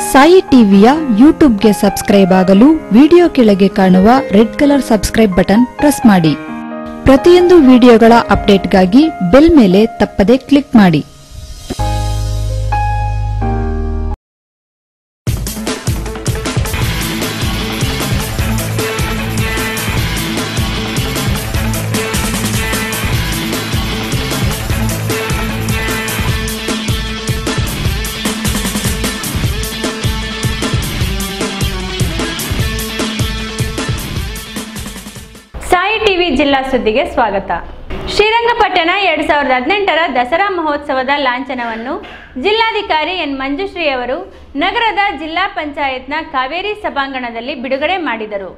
ಸಾಯಿ ಟಿವಿಯ ಯೂಟ್ಯೂಬ್ಗೆ ಸಬ್ಸ್ಕ್ರೈಬ್ ಆಗಲು ವಿಡಿಯೋ ಕೆಳಗೆ ಕಾಣುವ red colour subscribe button press ಮಾಡಿ ಪ್ರತಿಯೊಂದು ವಿಡಿಯೋಗಳ ಅಪ್ಡೇಟ್ಗಾಗಿ ಬೆಲ್ ಮೇಲೆ ತಪ್ಪದೆ ಕ್ಲಿಕ್ ಮಾಡಿ ಸಾಯಿ ಟಿವಿ ಜಿಲ್ಲಾ ಸುದ್ದಿಗೆ ಸ್ವಾಗತ ಶ್ರೀರಂಗಪಟ್ಟಣ ಎರಡ್ ಸಾವಿರದ ಹದಿನೆಂಟರ ದಸರಾ ಮಹೋತ್ಸವದ ಲಾಂಛನವನ್ನು ಜಿಲ್ಲಾಧಿಕಾರಿ ಎನ್ ಮಂಜುಶ್ರೀ ಅವರು ನಗರದ ಜಿಲ್ಲಾ ಪಂಚಾಯತ್ನ ಕಾವೇರಿ ಸಭಾಂಗಣದಲ್ಲಿ ಬಿಡುಗಡೆ ಮಾಡಿದರು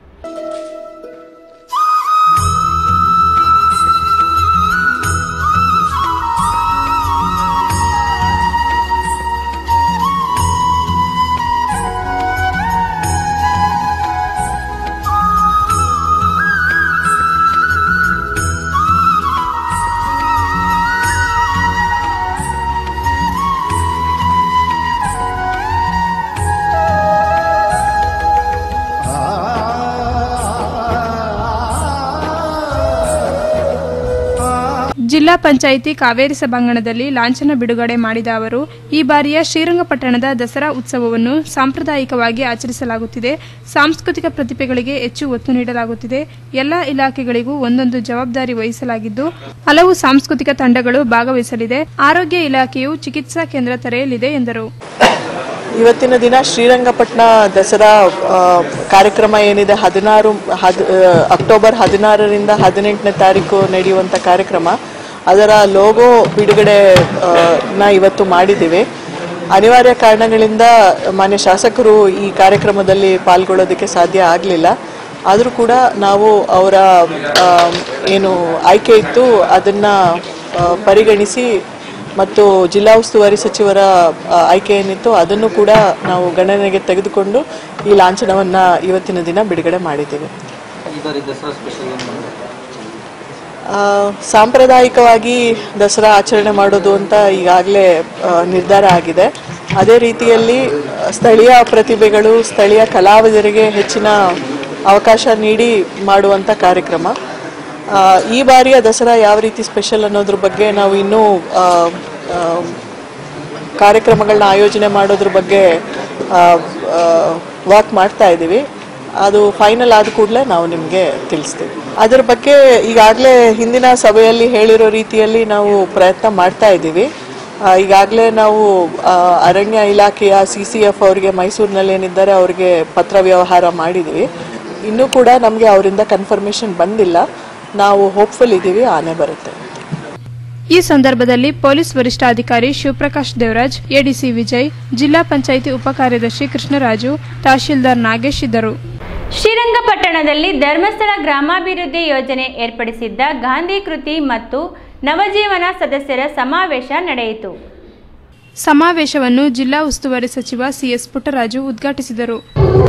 ಜಿಲ್ಲಾ ಪಂಚಾಯಿತಿ ಕಾವೇರಿ ಸಭಾಂಗಣದಲ್ಲಿ ಲಾಂಛನ ಬಿಡುಗಡೆ ಮಾಡಿದ ಅವರು ಈ ಬಾರಿಯ ಶ್ರೀರಂಗಪಟ್ಟಣದ ದಸರಾ ಉತ್ಸವವನ್ನು ಸಾಂಪ್ರದಾಯಿಕವಾಗಿ ಆಚರಿಸಲಾಗುತ್ತಿದೆ ಸಾಂಸ್ಕೃತಿಕ ಪ್ರತಿಭೆಗಳಿಗೆ ಹೆಚ್ಚು ಒತ್ತು ನೀಡಲಾಗುತ್ತಿದೆ ಎಲ್ಲ ಇಲಾಖೆಗಳಿಗೂ ಒಂದೊಂದು ಜವಾಬ್ದಾರಿ ವಹಿಸಲಾಗಿದ್ದು ಹಲವು ಸಾಂಸ್ಕೃತಿಕ ತಂಡಗಳು ಭಾಗವಹಿಸಲಿದೆ ಆರೋಗ್ಯ ಇಲಾಖೆಯು ಚಿಕಿತ್ಸಾ ಕೇಂದ್ರ ತೆರೆಯಲಿದೆ ಎಂದರು ಇವತ್ತಿನ ದಿನ ಶ್ರೀರಂಗಪಟ್ಟಣ ದಸರಾ ಆ, ಕಾರ್ಯಕ್ರಮ ಏನಿದೆ ಹದಿನಾರು ಹದ್ ಆ, ಅಕ್ಟೋಬರ್ ಹದಿನಾರರಿಂದ ಹದಿನೆಂಟನೇ ತಾರೀಕು ನಡೆಯುವಂಥ ಕಾರ್ಯಕ್ರಮ ಅದರ ಲೋಗೋ ಬಿಡುಗಡೆ ಆ, ನ ಇವತ್ತು ಮಾಡಿದ್ದೀವಿ ಅನಿವಾರ್ಯ ಕಾರಣಗಳಿಂದ ಮಾನ್ಯ ಶಾಸಕರು ಈ ಕಾರ್ಯಕ್ರಮದಲ್ಲಿ ಪಾಲ್ಗೊಳ್ಳೋದಕ್ಕೆ ಸಾಧ್ಯ ಆಗಲಿಲ್ಲ ಆದರೂ ಕೂಡ ನಾವು ಅವರ ಆ, ಏನು ಆಯ್ಕೆ ಇತ್ತು ಅದನ್ನು ಪರಿಗಣಿಸಿ ಮತ್ತು ಜಿಲ್ಲಾ ಉಸ್ತುವಾರಿ ಸಚಿವರ ಆ, ಆಯ್ಕೆ ಏನಿತ್ತು ಅದನ್ನು ಕೂಡ ನಾವು ಗಣನೆಗೆ ತೆಗೆದುಕೊಂಡು ಈ ಲಾಂಛನವನ್ನು ಇವತ್ತಿನ ದಿನ ಬಿಡುಗಡೆ ಮಾಡಿದ್ದೇವೆ ಈ ಬಾರಿ ದಸರಾ ಸ್ಪೆಷಲ್ ಏನು ಮಾಡಿದೆ? ಆ, ಸಾಂಪ್ರದಾಯಿಕವಾಗಿ ದಸರಾ ಆಚರಣೆ ಮಾಡೋದು ಅಂತ ಈಗಾಗಲೇ ನಿರ್ಧಾರ ಆಗಿದೆ ಅದೇ ರೀತಿಯಲ್ಲಿ ಆ, ಸ್ಥಳೀಯ ಪ್ರತಿಭೆಗಳು ಸ್ಥಳೀಯ ಕಲಾವಿದರಿಗೆ ಹೆಚ್ಚಿನ ಅವಕಾಶ ನೀಡಿ ಮಾಡುವಂಥ ಕಾರ್ಯಕ್ರಮ ಆ, ಈ ಬಾರಿಯ ದಸರಾ ಯಾವ ರೀತಿ ಸ್ಪೆಷಲ್ ಅನ್ನೋದ್ರ ಬಗ್ಗೆ ನಾವು ಇನ್ನೂ ಆ, ಆ, ಕಾರ್ಯಕ್ರಮಗಳನ್ನ ಆಯೋಜನೆ ಮಾಡೋದ್ರ ಬಗ್ಗೆ ವಾಕ್ ಮಾಡ್ತಾ ಇದ್ದೀವಿ ಅದು ಫೈನಲ್ ಆದ ಕೂಡಲೇ ನಾವು ನಿಮಗೆ ತಿಳಿಸ್ತೀವಿ ಅದ್ರ ಬಗ್ಗೆ ಈಗಾಗಲೇ ಹಿಂದಿನ ಸಭೆಯಲ್ಲಿ ಹೇಳಿರೋ ರೀತಿಯಲ್ಲಿ ನಾವು ಪ್ರಯತ್ನ ಮಾಡ್ತಾ ಇದ್ದೀವಿ ಈಗಾಗಲೇ ನಾವು ಆ, ಅರಣ್ಯ ಇಲಾಖೆಯ ಸಿ ಸಿ ಎಫ್ ಅವರಿಗೆ ಮೈಸೂರಿನಲ್ಲಿ ಏನಿದ್ದಾರೆ ಅವರಿಗೆ ಪತ್ರ ವ್ಯವಹಾರ ಮಾಡಿದ್ದೀವಿ ಇನ್ನೂ ಕೂಡ ನಮಗೆ ಅವರಿಂದ ಕನ್ಫರ್ಮೇಷನ್ ಬಂದಿಲ್ಲ ನಾವು ಹೋಪ್ಫುಲ್ ಇದ್ದೀವಿ ಆನೆ ಬರುತ್ತೆ ಈ ಸಂದರ್ಭದಲ್ಲಿ ಪೊಲೀಸ್ ವರಿಷ್ಠಾಧಿಕಾರಿ ಶಿವಪ್ರಕಾಶ್ ದೇವರಾಜ್ ಎಡಿಸಿ ವಿಜಯ್ ಜಿಲ್ಲಾ ಪಂಚಾಯಿತಿ ಉಪಕಾರ್ಯದರ್ಶಿ ಕೃಷ್ಣರಾಜು ತಹಶೀಲ್ದಾರ್ ನಾಗೇಶ್ ಇದ್ದರು ಶ್ರೀರಂಗಪಟ್ಟಣದಲ್ಲಿ ಧರ್ಮಸ್ಥಳ ಗ್ರಾಮಾಭಿವೃದ್ಧಿ ಯೋಜನೆ ಏರ್ಪಡಿಸಿದ್ದ ಗಾಂಧಿ ಕೃತಿ ಮತ್ತು ನವಜೀವನ ಸದಸ್ಯರ ಸಮಾವೇಶ ನಡೆಯಿತು ಸಮಾವೇಶವನ್ನು ಜಿಲ್ಲಾ ಉಸ್ತುವಾರಿ ಸಚಿವ ಸಿಎಸ್ ಪುಟ್ಟರಾಜು ಉದ್ಘಾಟಿಸಿದರು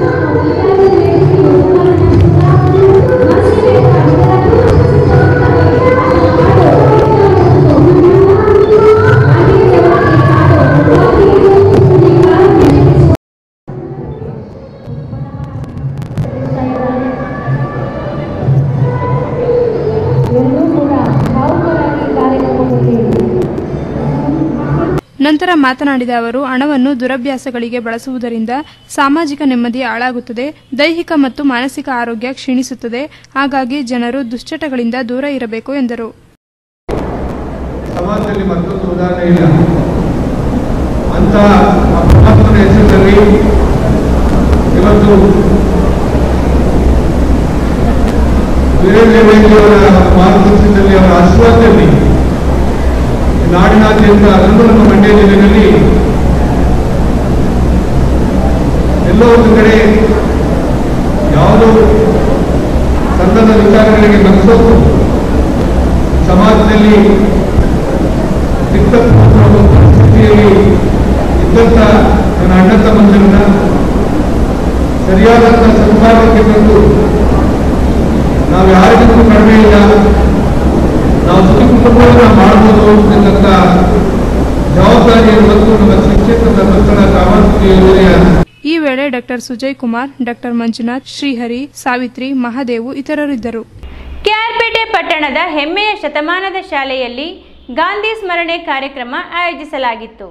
ನಂತರ ಮಾತನಾಡಿದ ಅವರು ಹಣವನ್ನು ದುರಭ್ಯಾಸಗಳಿಗೆ ಬಳಸುವುದರಿಂದ ಸಾಮಾಜಿಕ ನೆಮ್ಮದಿ ಹಾಳಾಗುತ್ತದೆ ದೈಹಿಕ ಮತ್ತು ಮಾನಸಿಕ ಆರೋಗ್ಯ ಕ್ಷೀಣಿಸುತ್ತದೆ ಹಾಗಾಗಿ ಜನರು ದುಶ್ಚಟಗಳಿಂದ ದೂರ ಇರಬೇಕು ಎಂದರು ಸಮಾಜದಲ್ಲಿ ಮತ್ತೊಂದು ಉದಾಹರಣೆ ಇಲ್ಲ ಅಂತ ಆ ಪರಮಾತ್ಮನ ಹೆಸರಿನಲ್ಲಿ ಇವತ್ತು ವೀರೇಂದ್ರ ಅವರ ಮಾರ್ಗದರ್ಶನದಲ್ಲಿ ಅವರ ಆಶೀರ್ವಾದದಲ್ಲಿ ನಾಡಿನಾದ್ಯಂತ ಅದರಲ್ಲೂ ನಮ್ಮ ಮಂಡ್ಯ ಜಿಲ್ಲೆಯಲ್ಲಿ ಎಲ್ಲೋ ಒಂದು ಕಡೆ ಯಾವುದೋ ಸಂಘದ ವಿಚಾರಗಳಿಗೆ ಮನಸ್ಸೋತು ಸಮಾಜದಲ್ಲಿ ದಿಕ್ತಪ್ಪುವ ಒಂದು ಪರಿಸ್ಥಿತಿಯಲ್ಲಿ ಇದ್ದಂಥ ನನ್ನ ಅಣ್ಣ ತಮ್ಮಂದಿರನ್ನ ಸರಿಯಾದಂಥ ಸಂಪಾದಕ್ಕೆ ತಂದು ನಾವು ಯಾರಿಗೂ ಕಡಿಮೆ ಇಲ್ಲ ನಾವು ಸುಖ ಕುಟುಂಬವನ್ನು ಮಾಡ್ಬೋದು ಅಂತಕ್ಕಂಥ ಜವಾಬ್ದಾರಿಯನ್ನು ಹೊತ್ತು ನಮ್ಮ ಶಿಕ್ಷಕರ ಮಕ್ಕಳ ಸಾಮಾಜಿಕ ಯೋಜನೆಯ ಈ ವೇಳೆ ಡಾಕ್ಟರ್ ಸುಜಯ್ ಕುಮಾರ್ ಡಾಕ್ಟರ್ ಮಂಜುನಾಥ್ ಶ್ರೀಹರಿ ಸಾವಿತ್ರಿ ಮಹಾದೇವು ಇತರರಿದ್ದರು ಕೆಆರ್ಪೇಟೆ ಪಟ್ಟಣದ ಹೆಮ್ಮೆಯ ಶತಮಾನದ ಶಾಲೆಯಲ್ಲಿ ಗಾಂಧಿ ಸ್ಮರಣೆ ಕಾರ್ಯಕ್ರಮ ಆಯೋಜಿಸಲಾಗಿತ್ತು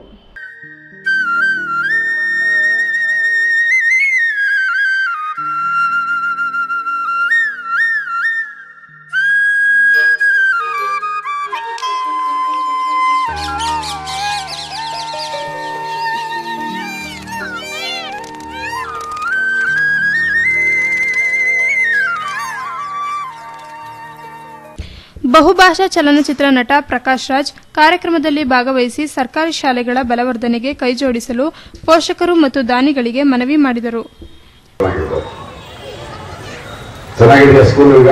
ಬಹುಭಾಷಾ ಚಲನಚಿತ್ರ ನಟ ಪ್ರಕಾಶ್ ರಾಜ್ ಕಾರ್ಯಕ್ರಮದಲ್ಲಿ ಭಾಗವಹಿಸಿ ಸರ್ಕಾರಿ ಶಾಲೆಗಳ ಬಲವರ್ಧನೆಗೆ ಕೈಜೋಡಿಸಲು ಪೋಷಕರು ಮತ್ತು ದಾನಿಗಳಿಗೆ ಮನವಿ ಮಾಡಿದರು ಚೆನ್ನಾಗಿದೆಯಾ ಸ್ಕೂಲ್ ಈಗ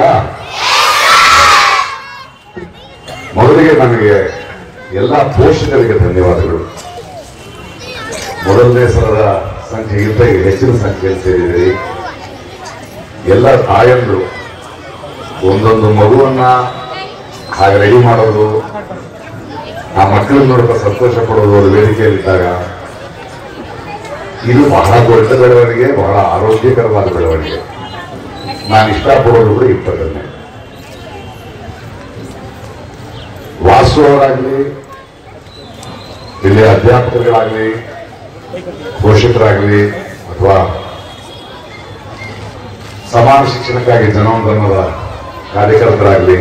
ಮೊದಲಿಗೆ ನನಗೆ ಎಲ್ಲ ಪೋಷಕರಿಗೆ ಧನ್ಯವಾದಗಳು ಮೊದಲನೇ ಸಲದ ಸಂಖ್ಯೆಗಿಂತ ಈಗ ಹೆಚ್ಚಿನ ಸಂಖ್ಯೆಯಲ್ಲಿ ಸೇರಿದಿರಿ ಎಲ್ಲ ತಾಯಂದ್ರು ಒಂದೊಂದು ಮಗುವನ್ನ ಹಾಗೆ ರೆಡಿ ಮಾಡೋದು ಆ ಮಕ್ಕಳನ್ನ ನೋಡ್ತಾ ಸಂತೋಷ ಪಡೋದು ಒಂದು ವೇದಿಕೆಯಲ್ಲಿದ್ದಾಗ ಇದು ಬಹಳ ದೊಡ್ಡ ಬೆಳವಣಿಗೆ ಬಹಳ ಆರೋಗ್ಯಕರವಾದ ಬೆಳವಣಿಗೆ ನಾನು ಇಷ್ಟಪಡೋದು ಕೂಡ ಇಪ್ಪತ್ತನ್ನೇ ವಾಸ್ತವರಾಗಲಿ ಇಲ್ಲಿ ಅಧ್ಯಾಪಕರುಗಳಾಗಲಿ ಪೋಷಕರಾಗಲಿ ಅಥವಾ ಸಮಾನ ಶಿಕ್ಷಣಕ್ಕಾಗಿ ಜನೋಂದನದ ಕಾರ್ಯಕರ್ತರಾಗಲಿ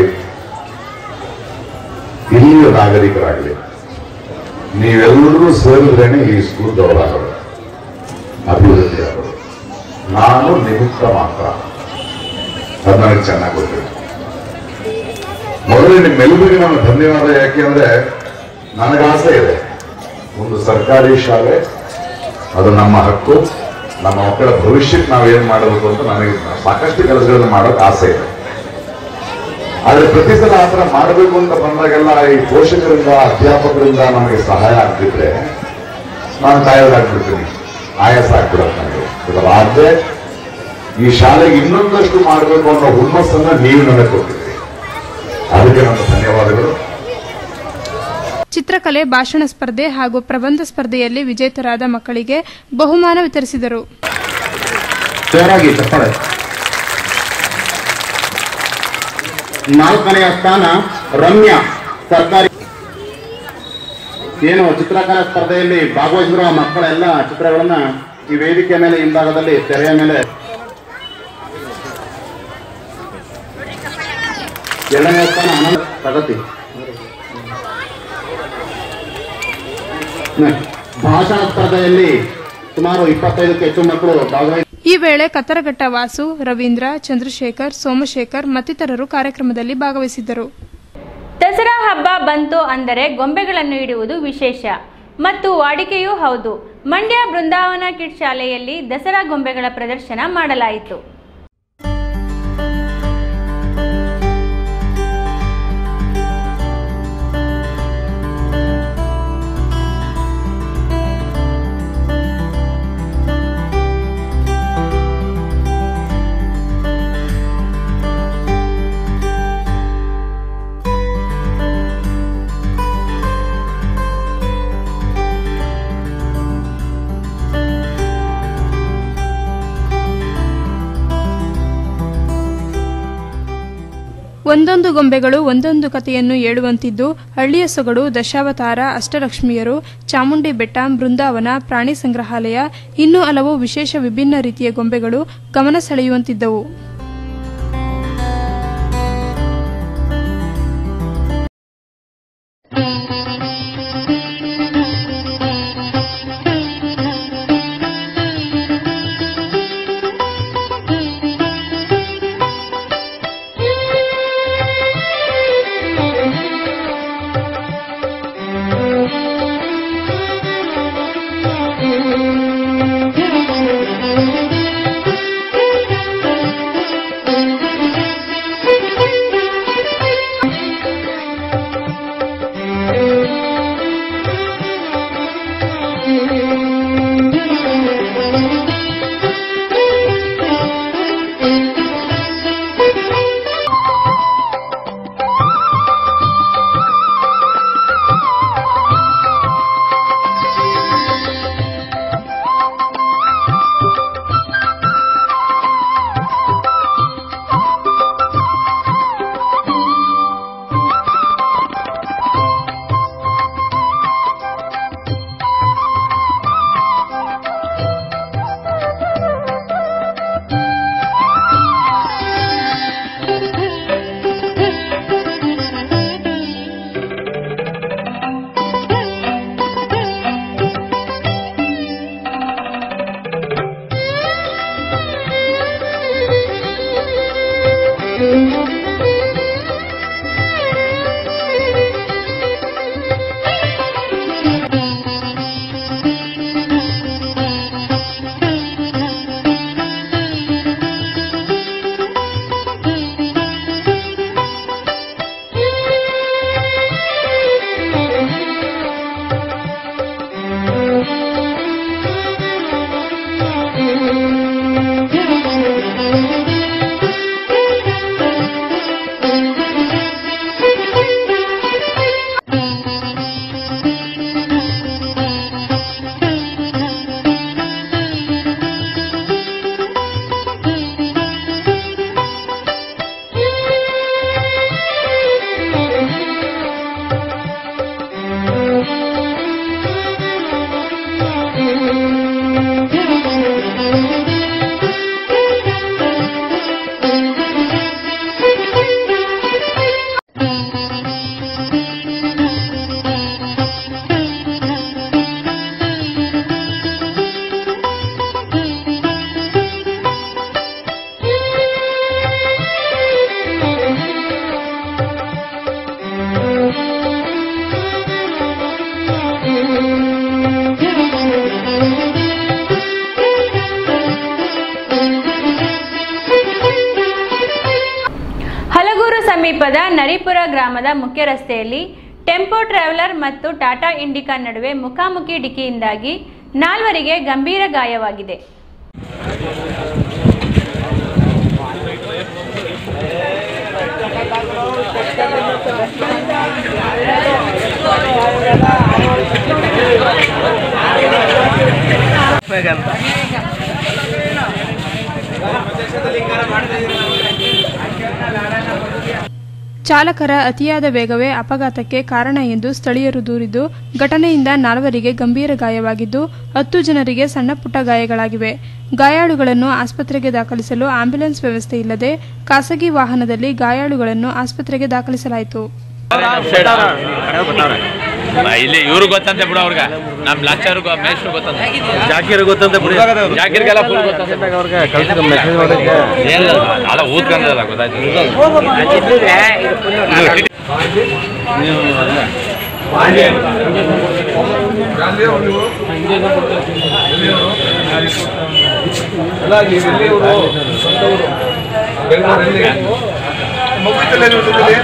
ಇಲ್ಲಿಯ ನಾಗರಿಕರಾಗಲಿ ನೀವೆಲ್ಲರೂ ಸೇರಿದ್ರೇನೆ ಈ ಸ್ಕೂಲ್ ಡೆವಲಪ್ ಆಗೋದು ಅಭಿವೃದ್ಧಿ ಆಗೋದು ನಾನು ನಿಮಿತ್ತ ಮಾತ್ರ ಅದು ನನಗೆ ಚೆನ್ನಾಗಿ ಗೊತ್ತಿದೆ ಮೊದಲೇ ನಿಮ್ಮೆಲ್ಲರಿಗೂ ನಾನು ಧನ್ಯವಾದ ಯಾಕೆ ಅಂದ್ರೆ ನನಗೆ ಆಸೆ ಇದೆ ಒಂದು ಸರ್ಕಾರಿ ಶಾಲೆ ಅದು ನಮ್ಮ ಹಕ್ಕು ನಮ್ಮ ಮಕ್ಕಳ ಭವಿಷ್ಯಕ್ಕೆ ನಾವೇನ್ ಮಾಡಬೇಕು ಅಂತ ನನಗೆ ಸಾಕಷ್ಟು ಕೆಲಸಗಳನ್ನು ಮಾಡೋಕೆ ಆಸೆ ಇದೆ ಆದ್ರೆ ಪ್ರತಿ ಸಲ ಆ ಥರ ಮಾಡಬೇಕು ಅಂತ ಬಂದಾಗೆಲ್ಲ ಈ ಪೋಷಕರಿಂದ ಅಧ್ಯಾಪಕರಿಂದ ನಮಗೆ ಸಹಾಯ ಆಗ್ತಿದ್ರೆ ನಾನು ಕಾಯೋದಾಗ್ಬಿಡ್ತೀನಿ ಆಯಾಸ ಆಗ್ಬಿಡತ್ತೆ ನನಗೆ ಇದರಾದ್ರೆ ಈ ಶಾಲೆಗೆ ಇನ್ನೊಂದಷ್ಟು ಮಾಡಬೇಕು ಅನ್ನೋ ಹುಮ್ಮಸ್ಸನ್ನ ನೀವು ನನಗೆ ಕೊಟ್ಟಿದ್ದೀರಿ ಅದಕ್ಕೆ ನನ್ನ ಧನ್ಯವಾದಗಳು ಚಿತ್ರಕಲೆ ಭಾಷಣ ಸ್ಪರ್ಧೆ ಹಾಗೂ ಪ್ರಬಂಧ ಸ್ಪರ್ಧೆಯಲ್ಲಿ ವಿಜೇತರಾದ ಮಕ್ಕಳಿಗೆ ಬಹುಮಾನ ವಿತರಿಸಿದರು ಜೋರಾಗಿ ಚಪ್ಪಾಳೆ ನಾಲ್ಕನೆಯ ಸ್ಥಾನ ರಮ್ಯಾ ಸರ್ಕಾರಿ ಏನು ಚಿತ್ರಕಲಾ ಸ್ಪರ್ಧೆಯಲ್ಲಿ ಭಾಗವಹಿಸಿರುವ ಮಕ್ಕಳೆಲ್ಲ ಚಿತ್ರಗಳನ್ನ ಈ ವೇದಿಕೆ ಮೇಲೆ ಹಿಂಭಾಗದಲ್ಲಿ ತೆರೆಯ ಮೇಲೆ ಎರಡನೇ ಸ್ಥಾನ ಅನಂತ ಪ್ರಗತಿ ಹ. ಭಾಷಣ ಸ್ಪರ್ಧೆಯಲ್ಲಿ ಸುಮಾರು ಇಪ್ಪತ್ತೈದಕ್ಕೆ ಹೆಚ್ಚು ಮಕ್ಕಳು ಭಾಗವಹಿಸಿ ಈ ವೇಳೆ ಕತ್ತರಘಟ್ಟ ವಾಸು ರವೀಂದ್ರ ಚಂದ್ರಶೇಖರ್ ಸೋಮಶೇಖರ್ ಮತ್ತಿತರರು ಕಾರ್ಯಕ್ರಮದಲ್ಲಿ ಭಾಗವಹಿಸಿದ್ದರು ದಸರಾ ಹಬ್ಬ ಬಂತು ಅಂದರೆ ಗೊಂಬೆಗಳನ್ನು ಇಡುವುದು ವಿಶೇಷ ಮತ್ತು ವಾಡಿಕೆಯೂ ಹೌದು ಮಂಡ್ಯ ಬೃಂದಾವನ ಕಿಡ್ ಶಾಲೆಯಲ್ಲಿ ದಸರಾ ಗೊಂಬೆಗಳ ಪ್ರದರ್ಶನ ಮಾಡಲಾಯಿತು ಒಂದೊಂದು ಗೊಂಬೆಗಳು ಒಂದೊಂದು ಕಥೆಯನ್ನು ಹೇಳುವಂತಿದ್ದು ಹಳ್ಳಿಯ ಸೊಗಡು ದಶಾವತಾರ ಅಷ್ಟಲಕ್ಷ್ಮಿಯರು ಚಾಮುಂಡಿ ಬೆಟ್ಟ ಬೃಂದಾವನ ಪ್ರಾಣಿ ಸಂಗ್ರಹಾಲಯ ಇನ್ನೂ ಹಲವು ವಿಶೇಷ ವಿಭಿನ್ನ ರೀತಿಯ ಗೊಂಬೆಗಳು ಗಮನ ಸೆಳೆಯುವಂತಿದ್ದವು ಸಮೀಪದ ನರಿಪುರ ಗ್ರಾಮದ ಮುಖ್ಯ ರಸ್ತೆಯಲ್ಲಿ ಟೆಂಪೋ ಟ್ರಾವೆಲರ್ ಮತ್ತು ಟಾಟಾ ಇಂಡಿಕಾ ನಡುವೆ ಮುಖಾಮುಖಿ ಡಿಕ್ಕಿಯಿಂದಾಗಿ ನಾಲ್ವರಿಗೆ ಗಂಭೀರ ಗಾಯವಾಗಿದೆ ಚಾಲಕರ ಅತಿಯಾದ ವೇಗವೇ ಅಪಘಾತಕ್ಕೆ ಕಾರಣ ಎಂದು ಸ್ಥಳೀಯರು ದೂರಿದ್ದು ಘಟನೆಯಿಂದ ನಾಲ್ವರಿಗೆ ಗಂಭೀರ ಗಾಯವಾಗಿದ್ದು ಹತ್ತು ಜನರಿಗೆ ಸಣ್ಣಪುಟ್ಟ ಗಾಯಗಳಾಗಿವೆ ಗಾಯಾಳುಗಳನ್ನು ಆಸ್ಪತ್ರೆಗೆ ದಾಖಲಿಸಲು ಆಂಬ್ಯುಲೆನ್ಸ್ ವ್ಯವಸ್ಥೆ ಇಲ್ಲದೆ ಖಾಸಗಿ ವಾಹನದಲ್ಲಿ ಗಾಯಾಳುಗಳನ್ನು ಆಸ್ಪತ್ರೆಗೆ ದಾಖಲಿಸಲಾಯಿತು ಇಲ್ಲಿ ಇವ್ರು ಗೊತ್ತಂತೆ ಬಿಡು ಅವ್ರಿಗೆ ನಮ್ ಲಾಚಾರು ಮೇಷ್ಟ್ರು ಗೊತ್ತಂತೆ ಜಾಕಿರ್ ಗೊತ್ತಂತ ಬಿಡಿ ಜಾಕಿರ್ಗೆಲ್ಲ ಫುಲ್ ಗೊತ್ತಂತೆ ಅವ್ರಿಗೆ ಕಳ್ಸಿದ ಮೆಸೇಜ್ ಮಾಡಿದ್ದೆ ಏನಿಲ್ಲ ಅಲ್ಲ ಊದ್ಕಂದಲ್ಲ ಗೊತ್ತಾಯ್ತು ಅಲ್ಲ ನೀವು ಎಲ್ಲಿಯವರು ಸ್ವಂತವರು ಬೆಂಗಳೂರಲ್ಲಿ ಮುಗಿತಲ್ಲ ನೀವು ಜೊತೆಲಿ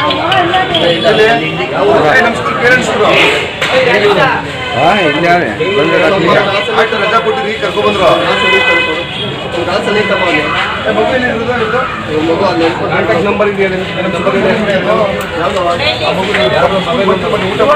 ನಮ್ಮ ಸ್ಕೂಲ್ ಪೇರೆಂಟ್ಸ್ ಆಯ್ತು ರಜಾ ಕೊಟ್ಟಿರಿ ಕರ್ಕೊಂಡ್ಬಂದ್ರು ಕಾಂಟ್ಯಾಕ್ಟ್ ನಂಬರ್ ಇದೆಯಾ ನಿಮ್ಮ ನಂಬರ್ ಇದೆ ಆ ಮಗುಗೆ ಯಾವ್ದೋ ಮೊಬೈಲ್ ನಂಬರ್ ಬನ್ನಿ, ಊಟ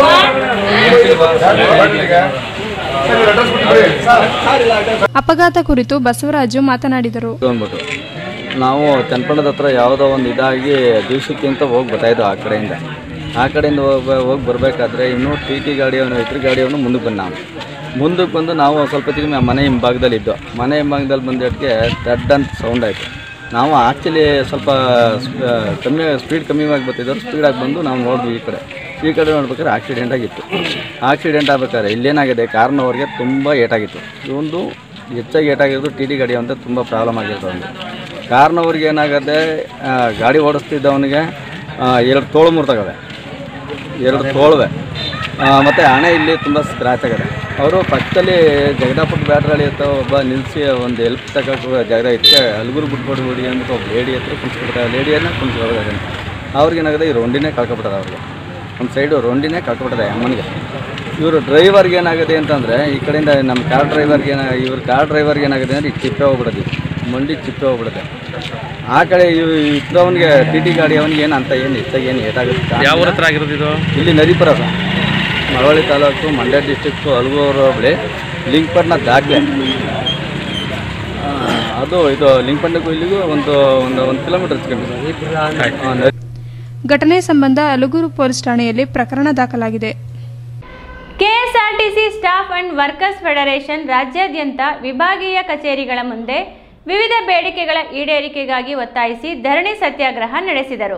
ಬಾಟ್ಲಿಗೆ ಸರ್ ಇವ್ರ ಅಡ್ರೆಸ್ ಕೊಟ್ಟಿದ್ದೀರಿ ಅಪಘಾತ ಕುರಿತು ಬಸವರಾಜು ಮಾತನಾಡಿದರು ಅಂದ್ಬಿಟ್ಟು ನಾವು ಚನ್ನಪಟ್ಟಣದ ಹತ್ರ ಯಾವುದೋ ಒಂದು ಇದಾಗಿ ದಿವಸಕ್ಕೆ ಅಂತ ಹೋಗಿ ಬರ್ತಾಯಿದ್ದು ಆ ಕಡೆಯಿಂದ ಆ ಕಡೆಯಿಂದ ಹೋಗಿ ಹೋಗಿ ಬರಬೇಕಾದ್ರೆ ಇನ್ನೂ ಟಿ ಟಿ ಗಾಡಿಯವನು ಇದ್ರ ಗಾಡಿಯವನು ಮುಂದಕ್ಕೆ ಬಂದ ನಾವು ಮುಂದಕ್ಕೆ ಬಂದು ನಾವು ಸ್ವಲ್ಪ ತಿರುಗಿ ಮನೆ ಹಿಂಭಾಗದಲ್ಲಿ ಇದ್ದು ಮನೆ ಹಿಂಭಾಗದಲ್ಲಿ ಬಂದಿದ್ದಕ್ಕೆ ದಡ್ ಅಂತ ಸೌಂಡ್ ಆಯಿತು ನಾವು ಆ್ಯಕ್ಚುಲಿ ಸ್ವಲ್ಪ ಸ್ಪ- ಕಮ್ಮಿ ಸ್ಪೀಡ್ ಕಮ್ಮಿ ಆಗಿ ಬರ್ತಿದ್ದೋ ಸ್ಪೀಡಾಗಿ ಬಂದು ನಾವು ನೋಡಿದ್ವಿ ಈ ಕಡೆ ಈ ಕಡೆ ನೋಡ್ಬೇಕಾದ್ರೆ ಆಕ್ಸಿಡೆಂಟ್ ಆಗಿತ್ತು ಆಕ್ಸಿಡೆಂಟ್ ಆಗ್ಬೇಕಾದ್ರೆ ಇಲ್ಲೇನಾಗಿದೆ ಕಾರ್ನವ್ರಿಗೆ ತುಂಬ ಏಟಾಗಿತ್ತು ಇವೊಂದು ಹೆಚ್ಚಾಗಿ ಏಟಾಗಿರೋದು ಟಿ ಟಿ ಗಾಡಿ ಅಂತ ತುಂಬ ಪ್ರಾಬ್ಲಮ್ ಆಗಿರ್ತದೆ ಒಂದು ಕಾರ್ನವ್ರಿಗೆ ಏನಾಗದೆ ಆ, ಗಾಡಿ ಓಡಿಸ್ತಿದ್ದವನಿಗೆ ಆ, ಎರಡು ತೋಳು ಮುರಿದಾಗವೆ ಎರಡು ತೋಳುವೆ ಮತ್ತು ಹಣೆ ಇಲ್ಲಿ ತುಂಬ ಸ್ಕ್ರ್ಯಾಚ್ ಆಗಿದೆ ಅವರು ಪಕ್ಕದಲ್ಲಿ ಜಗದಾಪುರ ಬ್ಯಾಟ್ರಲ್ಲಿ ಹತ್ರ ಒಬ್ಬ ನಿಲ್ಲಿಸಿ ಒಂದು ಹೆಲ್ಪ್ ತಗೋಕೆ ಜಾಗ ಇತ್ತೆ ಹಲಗುರು ಬಿಟ್ಕೊಡ್ಬಿಡಿ ಅಂದ್ಬಿಟ್ಟು ಒಬ್ಬ ಲೇಡಿ ಹತ್ರ ಕುಣಿಸ್ಬಿಡ್ತಾರೆ ಲೇಡಿಯನ್ನು ಕುಣಿಸ್ಬಿಡ್ತಾರೆ ಅವ್ರಿಗೆ ಏನಾಗಿದೆ ಈ ರೊಂಡಿನೇ ಕಳ್ಕೊಬಿಟ್ಟದ ಅವ್ರಿಗೆ ಒಂದು ಸೈಡು ರೊಂಡಿನೇ ಕಳ್ಕೊಬಿಟ್ಟದೆ ಅಮ್ಮನಿಗೆ ಇವರು ಡ್ರೈವರ್ಗೆ ಏನಾಗಿದೆ ಅಂತಂದರೆ ಈ ಕಡೆಯಿಂದ ನಮ್ಮ ಕಾರ್ ಡ್ರೈವರ್ಗೆ ಏನ ಇವ್ರ ಕಾರ್ ಡ್ರೈವರ್ಗೆ ಏನಾಗಿದೆ ಅಂದರೆ ಈಗ ಚಿಪ್ಪೆ ಹೋಗ್ಬಿಡೋದು ಮಂಡಿ ಚಿಪ್ಪೆ ಹೋಗ್ಬಿಡುತ್ತೆ ಆ ಕಡೆ ಇವ್ ಇದ್ದವನಿಗೆ ಟಿ ಟಿ ಗಾಡಿ ಅವನಿಗೆ ಏನು ಅಂತ ಏನು ಹೆಚ್ಚಾಗಿ ಏನು ಏಟಾಗುತ್ತೆ ಯಾವ ಊರ ಹತ್ರ ಆಗಿರೋದು ಇದು ಇಲ್ಲಿ ನದಿಪುರ ಸರ್ ಮಳವಳ್ಳಿ ತಾಲೂಕು ಮಂಡ್ಯ ಡಿಸ್ಟಿಕ್ಕು ಹಲಗೂರು ಹೋಬಳಿ ಲಿಂಕ್ಪಟ್ನ ದಾಖಲೆ ಅದು ಇದು ಲಿಂಕ್ಪಟ್ನಕ್ಕೂ ಇಲ್ಲಿಗೂ ಒಂದು ಒಂದು ಒಂದು ಕಿಲೋಮೀಟರ್ ಹಚ್ಕೊಂಡು ಘಟನೆ ಸಂಬಂಧ ಅಲಗೂರು ಪೊಲೀಸ್ ಠಾಣೆಯಲ್ಲಿ ಪ್ರಕರಣ ದಾಖಲಾಗಿದೆ KSRTC staff and workers federation ರಾಜ್ಯಾದ್ಯಂತ ವಿಭಾಗೀಯ ಕಚೇರಿಗಳ ಮುಂದೆ ವಿವಿಧ ಬೇಡಿಕೆಗಳ ಈಡೇರಿಕೆಗಾಗಿ ಒತ್ತಾಯಿಸಿ ಧರಣಿ ಸತ್ಯಾಗ್ರಹ ನಡೆಸಿದರು